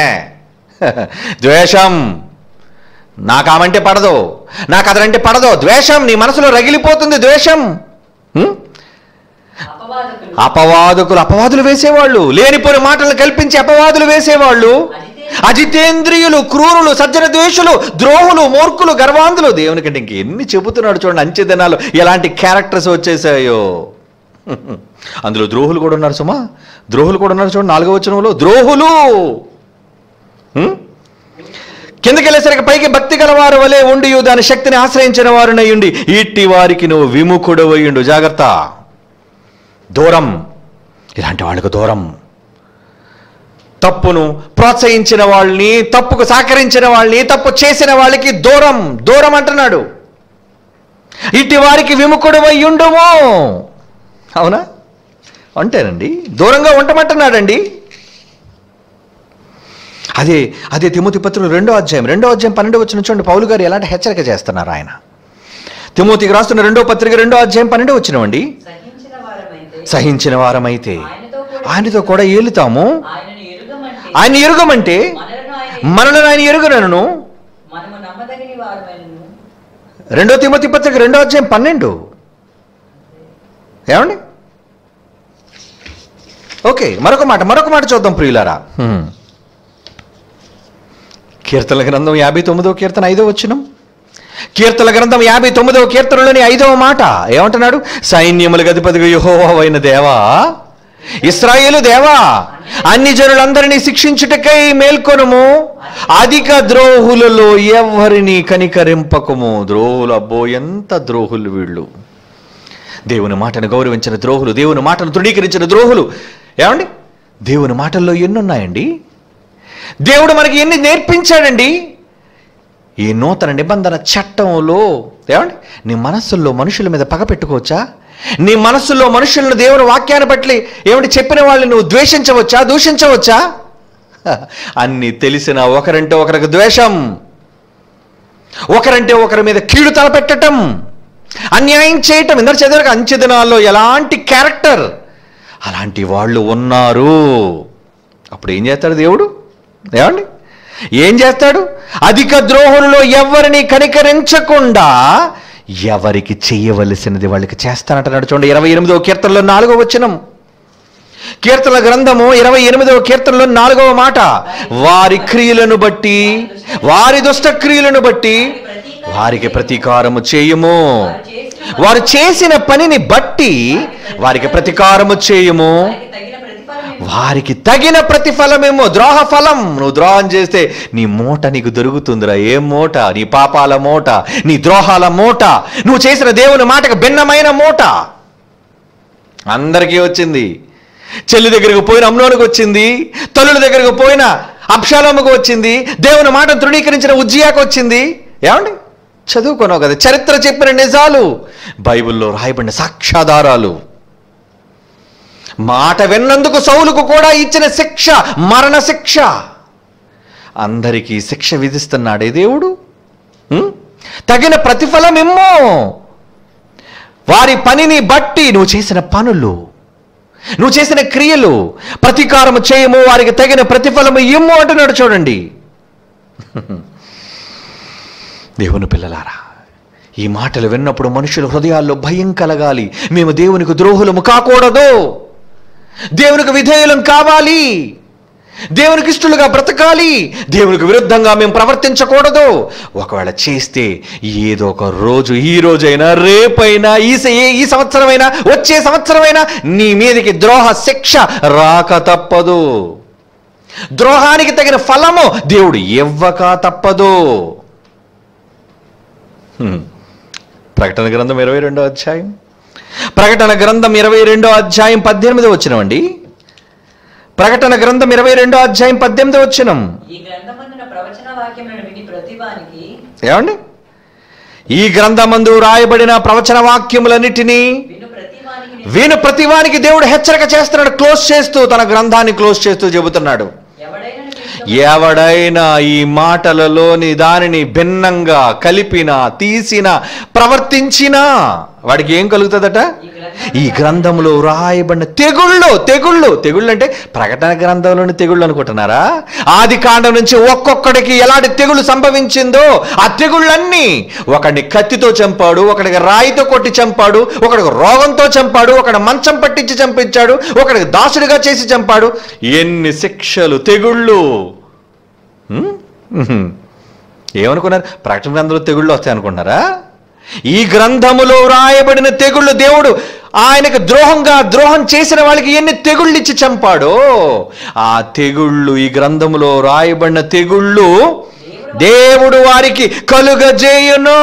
ద్వేషం నాకు ఆమంటే పడదు నాకు అతనంటే పడదు ద్వేషం నీ మనసులో రగిలిపోతుంది ద్వేషం హ్మ్? అపవాదకులు అపవాదకులు అపవాదులు వేసేవాళ్ళు లేనిపోని మాటలను కల్పించి అపవాదులు వేసేవాళ్ళు అజితేంద్రియులు క్రూరులు సజ్జన ద్వేషులు ద్రోహులు మూర్ఖులు గర్వాంధులు దేవుని కంటే ఇంకెన్ని చెబుతున్నాడు చూడండి అంచె దినాలు ఎలాంటి క్యారెక్టర్స్ వచ్చేసాయో అందులో ద్రోహులు కూడా ఉన్నారు సుమా ద్రోహులు కూడా ఉన్నారు చూడండి నాలుగో వచనంలో ద్రోహులు హ్మ్? కిందకి వెళ్ళేసరికి పైకి భక్తి గలవారు వలె ఉండి దాని శక్తిని ఆశ్రయించిన వారునయ్యుండి ఇట్టి వారికి నువ్వు విముఖుడు అయ్యుండు జాగ్రత్త దూరం ఇలాంటి వాళ్ళకు దూరం తప్పును ప్రోత్సహించిన వాళ్ళని తప్పుకు సహకరించిన వాళ్ళని తప్పు చేసిన వాళ్ళకి దూరం దూరం అంటున్నాడు ఇట్టి వారికి విముఖుడు అయ్యుండుము అవునా అంటేనండి దూరంగా ఉండమంటున్నాడండి అదే అదే తిమోతి పత్రులు రెండో అధ్యాయం రెండో అధ్యాయం పన్నెండు వచ్చిన చూడండి పౌలు గారు ఎలాంటి హెచ్చరిక చేస్తున్నారు ఆయన తిమోతికి రాస్తున్న రెండో పత్రిక రెండో అధ్యాయం పన్నెండు వచ్చినవండి సహించిన వారమైతే సహించిన వారమైతే ఆయనతో కూడా ఆయనతో కూడా ఏలుతాము ఆయనను ఎరుగమంటే ఆయన ఎరుగమంటే మనలను ఆయన మనలను ఆయన ఎరుగునను మనము నమ్మదగిన వారమైనను రెండో తిమోతి పత్రిక రెండో అధ్యాయం పన్నెండు ఏమండి ఓకే మరొక మాట మరొక మాట చూద్దాం ప్రియులారా హ్మ్. కీర్తన గ్రంథం యాభై తొమ్మిదో కీర్తన ఐదో వచ్చినం కీర్తన గ్రంథం యాభై తొమ్మిదవ కీర్తనలోని ఐదవ మాట ఏమంటున్నాడు సైన్యములకు అధిపతిగా యెహోవావైన దేవా ఇస్రాయేలు దేవా అన్ని జనులందరినీ శిక్షించుటకై మేల్కొనుము అధిక ద్రోహులలో ఎవరిని కనికరింపకము ద్రోహులు అబ్బో ఎంత ద్రోహులు వీళ్ళు దేవుని మాటను గౌరవించిన ద్రోహులు దేవుని మాటను తృణీకరించిన ద్రోహులు ఏమండి దేవుని మాటల్లో ఎన్ని ఉన్నాయండి దేవుడు మనకి ఎన్ని నేర్పించాడండి ఈ నూతన నిబంధన చట్టంలో ఏమండి నీ మనస్సుల్లో మనుషుల మీద పగ పెట్టుకోవచ్చా నీ మనస్సులో మనుషులను దేవుని వాక్యాన్ని బట్టి ఏమిటి చెప్పిన వాళ్ళని నువ్వు ద్వేషించవచ్చా దూషించవచ్చా అన్ని తెలిసిన ఒకరంటే ఒకరికి ద్వేషం ఒకరంటే ఒకరి మీద కీడు తలపెట్టటం అన్యాయం చేయటం ఇందరు చదివారు అంచె దినాల్లో ఎలాంటి క్యారెక్టర్ అలాంటి వాళ్ళు ఉన్నారు అప్పుడు ఏం చేస్తాడు దేవుడు ఏమండి ఏం చేస్తాడు అధిక ద్రోహులలో ఎవరిని కనికరించకుండా ఎవరికి చెయ్యవలసినది వాళ్ళకి చేస్తానంటున్నాడు చూడండి ఇరవై ఎనిమిదవ కీర్తనలో నాలుగో వచనం కీర్తన గ్రంథము ఇరవై ఎనిమిదవ కీర్తనలో నాలుగవ మాట వారి క్రియలను బట్టి వారి దుష్ట క్రియలను బట్టి వారికి ప్రతీకారము చేయము వారు చేసిన పనిని బట్టి వారికి ప్రతీకారము చేయము వారికి తగిన ప్రతిఫలం వారికి తగిన ప్రతిఫలమేమో ద్రోహ ఫలం నువ్వు ద్రోహం చేస్తే నీ మూట నీకు దొరుకుతుందిరా ఏం మూట నీ పాపాల మూట నీ ద్రోహాల మూట నువ్వు చేసిన దేవుని మాటకు భిన్నమైన మూట అందరికీ వచ్చింది చెల్లి దగ్గరకు పోయిన అమ్నోనికి వచ్చింది తల్లుల దగ్గరకు పోయిన అప్షాలోముకు వచ్చింది దేవుని మాట తృణీకరించిన ఉజ్జియాకు వచ్చింది ఏమండి చదువుకున్నావు కదా చరిత్ర చెప్పిన నిజాలు బైబిల్లో రాయబడిన సాక్ష్యాధారాలు మాట విన్నందుకు సౌలుకు కూడా ఇచ్చిన శిక్ష మరణ శిక్ష అందరికీ శిక్ష విధిస్తున్నాడే దేవుడు ఉం? తగిన ప్రతిఫలం ఇమ్మో వారి పనిని బట్టి నువ్వు చేసిన పనులు నువ్వు చేసిన క్రియలు ప్రతీకారం చేయము వారికి తగిన ప్రతిఫలము ఇమ్ము అంటున్నాడు చూడండి దేవుని పిల్లలారా ఈ మాటలు విన్నప్పుడు మనుషుల హృదయాల్లో భయం కలగాలి మేము దేవునికి ద్రోహులము కాకూడదు దేవునికి విధేయులం కావాలి దేవునికి ఇష్టలుగా బ్రతకాలి దేవునికి విరుద్ధంగా మేము ప్రవర్తించకూడదు ఒకవేళ చేస్తే ఏదో ఒక రోజు ఈ రోజైనా రేపైనా ఈ స- ఏ- ఈ సంవత్సరమైనా వచ్చే సంవత్సరమైనా నీ మీదకి ద్రోహ శిక్ష రాక తప్పదు ద్రోహానికి తగిన ఫలము దేవుడు ఇవ్వక తప్పదు హ్మ్. ప్రకటన గ్రంథం ఇరవై రెండో అధ్యాయం ప్రకటన గ్రంథం ఇరవై రెండో అధ్యాయం పద్దెనిమిది వచ్చినవండి ప్రకటన గ్రంథం ఇరవై రెండో అధ్యాయం పద్దెనిమిది వచ్చినం ఈ గ్రంథమందున ప్రవచన వాక్యములను విని ప్రతివానికి ఏమండి ఈ గ్రంథమందు రాయబడిన ప్రవచన వాక్యములన్నిటినీ విను ప్రతివానికి వీను ప్రతివానికి దేవుడు హెచ్చరిక చేస్తున్నాడు క్లోజ్ చేస్తూ తన గ్రంథాన్ని క్లోజ్ చేస్తూ చెబుతున్నాడు ఎవడైనా ఎవడైనా ఈ మాటలలోని దానిని భిన్నంగా కలిపిన తీసిన ప్రవర్తించినా వాడికి ఏం కలుగుతుందట ఈ గ్రంథం ఈ గ్రంథంలో రాయబడిన తెగుళ్ళు తెగుళ్ళు తెగుళ్ళు అంటే ప్రకటన గ్రంథంలోని తెగుళ్ళు అనుకుంటున్నారా ఆది కాండం నుంచి ఒక్కొక్కడికి ఎలాంటి తెగుళ్ళు సంభవించిందో ఆ తెగుళ్ళన్నీ ఒకడిని కత్తితో చంపాడు ఒకడికి రాయితో కొట్టి చంపాడు ఒకడికి రోగంతో చంపాడు ఒకడి మంచం పట్టించి చంపించాడు ఒకడికి దాసుడిగా చేసి చంపాడు ఎన్ని శిక్షలు తెగుళ్ళు హ్మ్? హ్మ్. ఏమనుకున్నారు ప్రకటన గ్రంథంలో తెగుళ్ళు వస్తాయి అనుకుంటున్నారా ఈ గ్రంథములో రాయబడిన తెగుళ్ళు దేవుడు ఆయనకు ద్రోహంగా ద్రోహం చేసిన వాళ్ళకి ఎన్ని తెగుళ్ళు ఇచ్చి చంపాడో ఆ తెగుళ్ళు ఈ గ్రంథములో రాయబడిన తెగుళ్ళు దేవుడు వారికి కలుగజేయును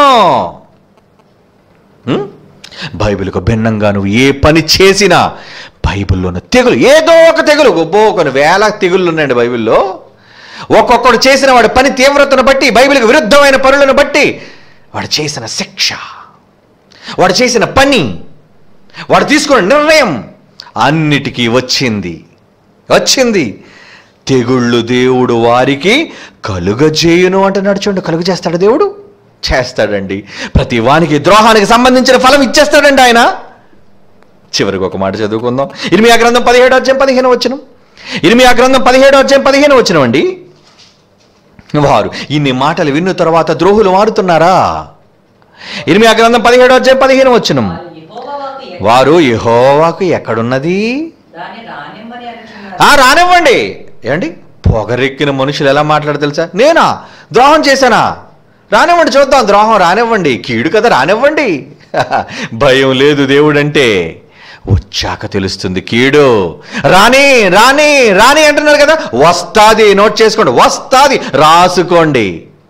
హ్మ్? బైబిల్కు భిన్నంగా నువ్వు ఏ పని చేసినా బైబిల్లోని తెగులు ఏదో ఒక తెగులు గొప్ప కొన్ని వేల తెగుళ్ళు ఉన్నాయండి బైబిల్లో ఒక్కొక్కడు చేసిన వాడి పని తీవ్రతను బట్టి బైబిల్కి విరుద్ధమైన పనులను బట్టి వాడు చేసిన శిక్ష వాడు చేసిన పని వాడు తీసుకున్న నిర్ణయం అన్నిటికీ వచ్చింది వచ్చింది తెగుళ్ళు దేవుడు వారికి కలుగజేయును అంటున్నాడు చూడండి కలుగు చేస్తాడు దేవుడు చేస్తాడండి ప్రతి వానికి ద్రోహానికి సంబంధించిన ఫలం ఇచ్చేస్తాడండి ఆయన చివరికి ఒక మాట చదువుకుందాం ఇరిమియా గ్రంథం పదిహేడు అధ్యాయం పదిహేను వచ్చిన ఇరిమియా గ్రంథం పదిహేడు అధ్యాయం పదిహేను వచ్చినవండి వారు ఇన్ని మాటలు విన్న తర్వాత ద్రోహులు మారుతున్నారా ఇరిమియా గ్రంథం పదిహేడు అధ్యాయం పదిహేను వచ్చినం వారు యెహోవా వాక్కు ఎక్కడ వారు యెహోవాకు ఎక్కడున్నది దాన్ని రానిమ్మని అనుచున్నారు ఆ రానివ్వండి ఏమండి పొగరెక్కిన మనుషులు ఎలా మాట్లాడు తెలుసా నేనా ద్రోహం చేశానా రానివ్వండి చూద్దాం ద్రోహం రానివ్వండి కీడు కదా రానివ్వండి భయం లేదు దేవుడంటే వచ్చాక తెలుస్తుంది కీడు రాని రాని రాని అంటున్నారు కదా వస్తాది నోట్ చేసుకోండి వస్తాది రాసుకోండి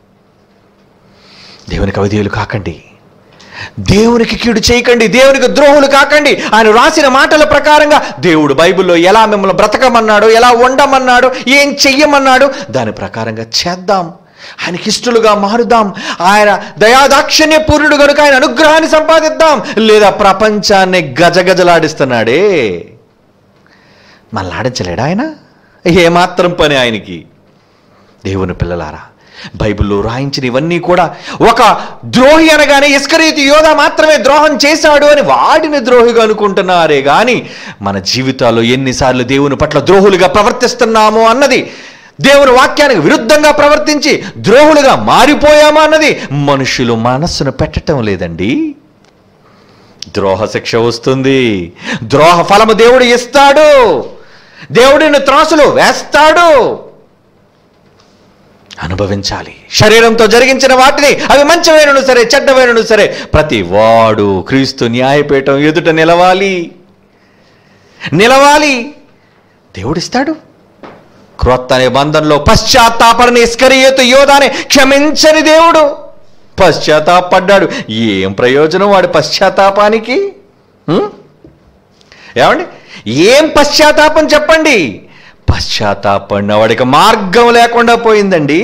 దేవునికి అవధేయులు కాకండి దేవునికి కీడు చేయకండి దేవునికి ద్రోహులు కాకండి ఆయన రాసిన మాటల ప్రకారంగా దేవుడు బైబిల్లో ఎలా మిమ్మల్ని బ్రతకమన్నాడు ఎలా ఉండమన్నాడు ఏం చెయ్యమన్నాడు దాని ప్రకారంగా చేద్దాం ఆయనకి ఇష్టలుగా మారుదాం ఆయన దయాదాక్షిణ్య పూర్ణుడు కనుక ఆయన అనుగ్రహాన్ని సంపాదిద్దాం లేదా ప్రపంచాన్ని గజగజలాడిస్తున్నాడే మనల్ని ఆడించలేడా ఆయన ఏమాత్రం పని ఆయనకి దేవుని పిల్లలారా బైబిల్లో రాయించిన ఇవన్నీ కూడా ఒక ద్రోహి అనగానే ఇస్కరీతి యోధ మాత్రమే ద్రోహం చేశాడు అని వాడిని ద్రోహిగా అనుకుంటున్నారే కానీ మన జీవితాల్లో ఎన్నిసార్లు దేవుని పట్ల ద్రోహులుగా ప్రవర్తిస్తున్నాము అన్నది దేవుని వాక్యానికి విరుద్ధంగా ప్రవర్తించి ద్రోహులుగా మారిపోయామా అన్నది మనుషులు మనస్సును పెట్టడం లేదండి ద్రోహ శిక్ష వస్తుంది ద్రోహ ఫలము దేవుడు ఇస్తాడు దేవుడిని త్రాసులు వేస్తాడు అనుభవించాలి శరీరంతో జరిగించిన వాటిని అవి మంచివైనను సరే చెడ్డవైనను సరే ప్రతి వాడు క్రీస్తు న్యాయపీఠం ఎదుట నిలవాలి నిలవాలి దేవుడిస్తాడు క్రొత్త నిబంధనలో పశ్చాత్తాపడని ఇస్కరియేతు యోధాని క్షమించని దేవుడు పశ్చాత్తాపడ్డాడు ఏం ప్రయోజనం వాడి పశ్చాత్తాపానికి హ్మ్? ఏమండి ఏం పశ్చాత్తాపం చెప్పండి పశ్చాత్తాపడిన వాడికి మార్గం లేకుండా పోయిందండి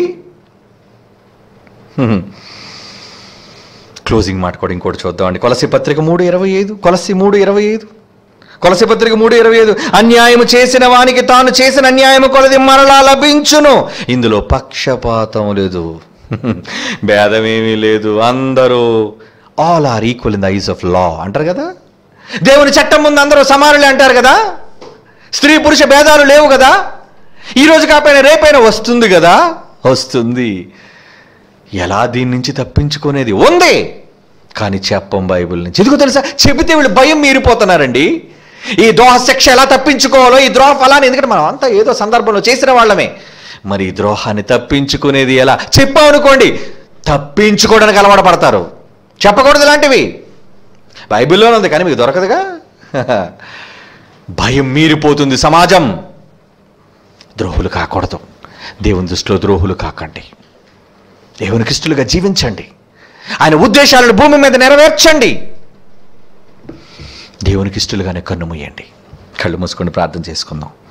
హ్మ్. క్లోజింగ్ మాట కూడా ఇంకోటి చూద్దామండి కొలసి పత్రిక మూడు ఇరవై ఐదు కొలసి మూడు ఇరవై ఐదు కొలసి పత్రిక మూడు ఇరవై ఐదు అన్యాయము చేసిన వానికి తాను చేసిన అన్యాయము కొలది మరలా లభించును ఇందులో పక్షపాతం లేదు భేదమేమీ లేదు అందరూ all are equal in the eyes of law అంటారు కదా దేవుని చట్టం ముందు అందరూ సమానులే అంటారు కదా స్త్రీ పురుష భేదాలు లేవు కదా ఈ రోజు కాకపోయినా రేపైనా వస్తుంది కదా వస్తుంది ఎలా దీని నుంచి తప్పించుకునేది ఉంది కానీ చెప్పం బైబిల్ నుంచి ఎందుకు తెలుసా చెబితే వీళ్ళు భయం మీరిపోతున్నారండి ఈ ద్రోహ శిక్ష ఎలా తప్పించుకోవాలో ఈ ద్రోహ ఫలాన్ని ఎందుకంటే మనం అంతా ఏదో సందర్భంలో చేసిన వాళ్ళమే మరి ఈ ద్రోహాన్ని తప్పించుకునేది ఎలా చెప్పామనుకోండి తప్పించుకోవడానికి అలవాటు పడతారు చెప్పకూడదు ఇలాంటివి బైబిల్లోనే ఉంది కానీ మీకు దొరకదుగా భయం మీరిపోతుంది సమాజం ద్రోహులు కాకూడదు దేవుని దృష్టిలో ద్రోహులు కాకండి దేవునికి ఇష్టలుగా జీవించండి ఆయన ఉద్దేశాలను భూమి మీద నెరవేర్చండి దేవునికి ఇష్టలుగానే కన్ను మూయండి కళ్ళు మూసుకొని ప్రార్థన చేసుకుందాం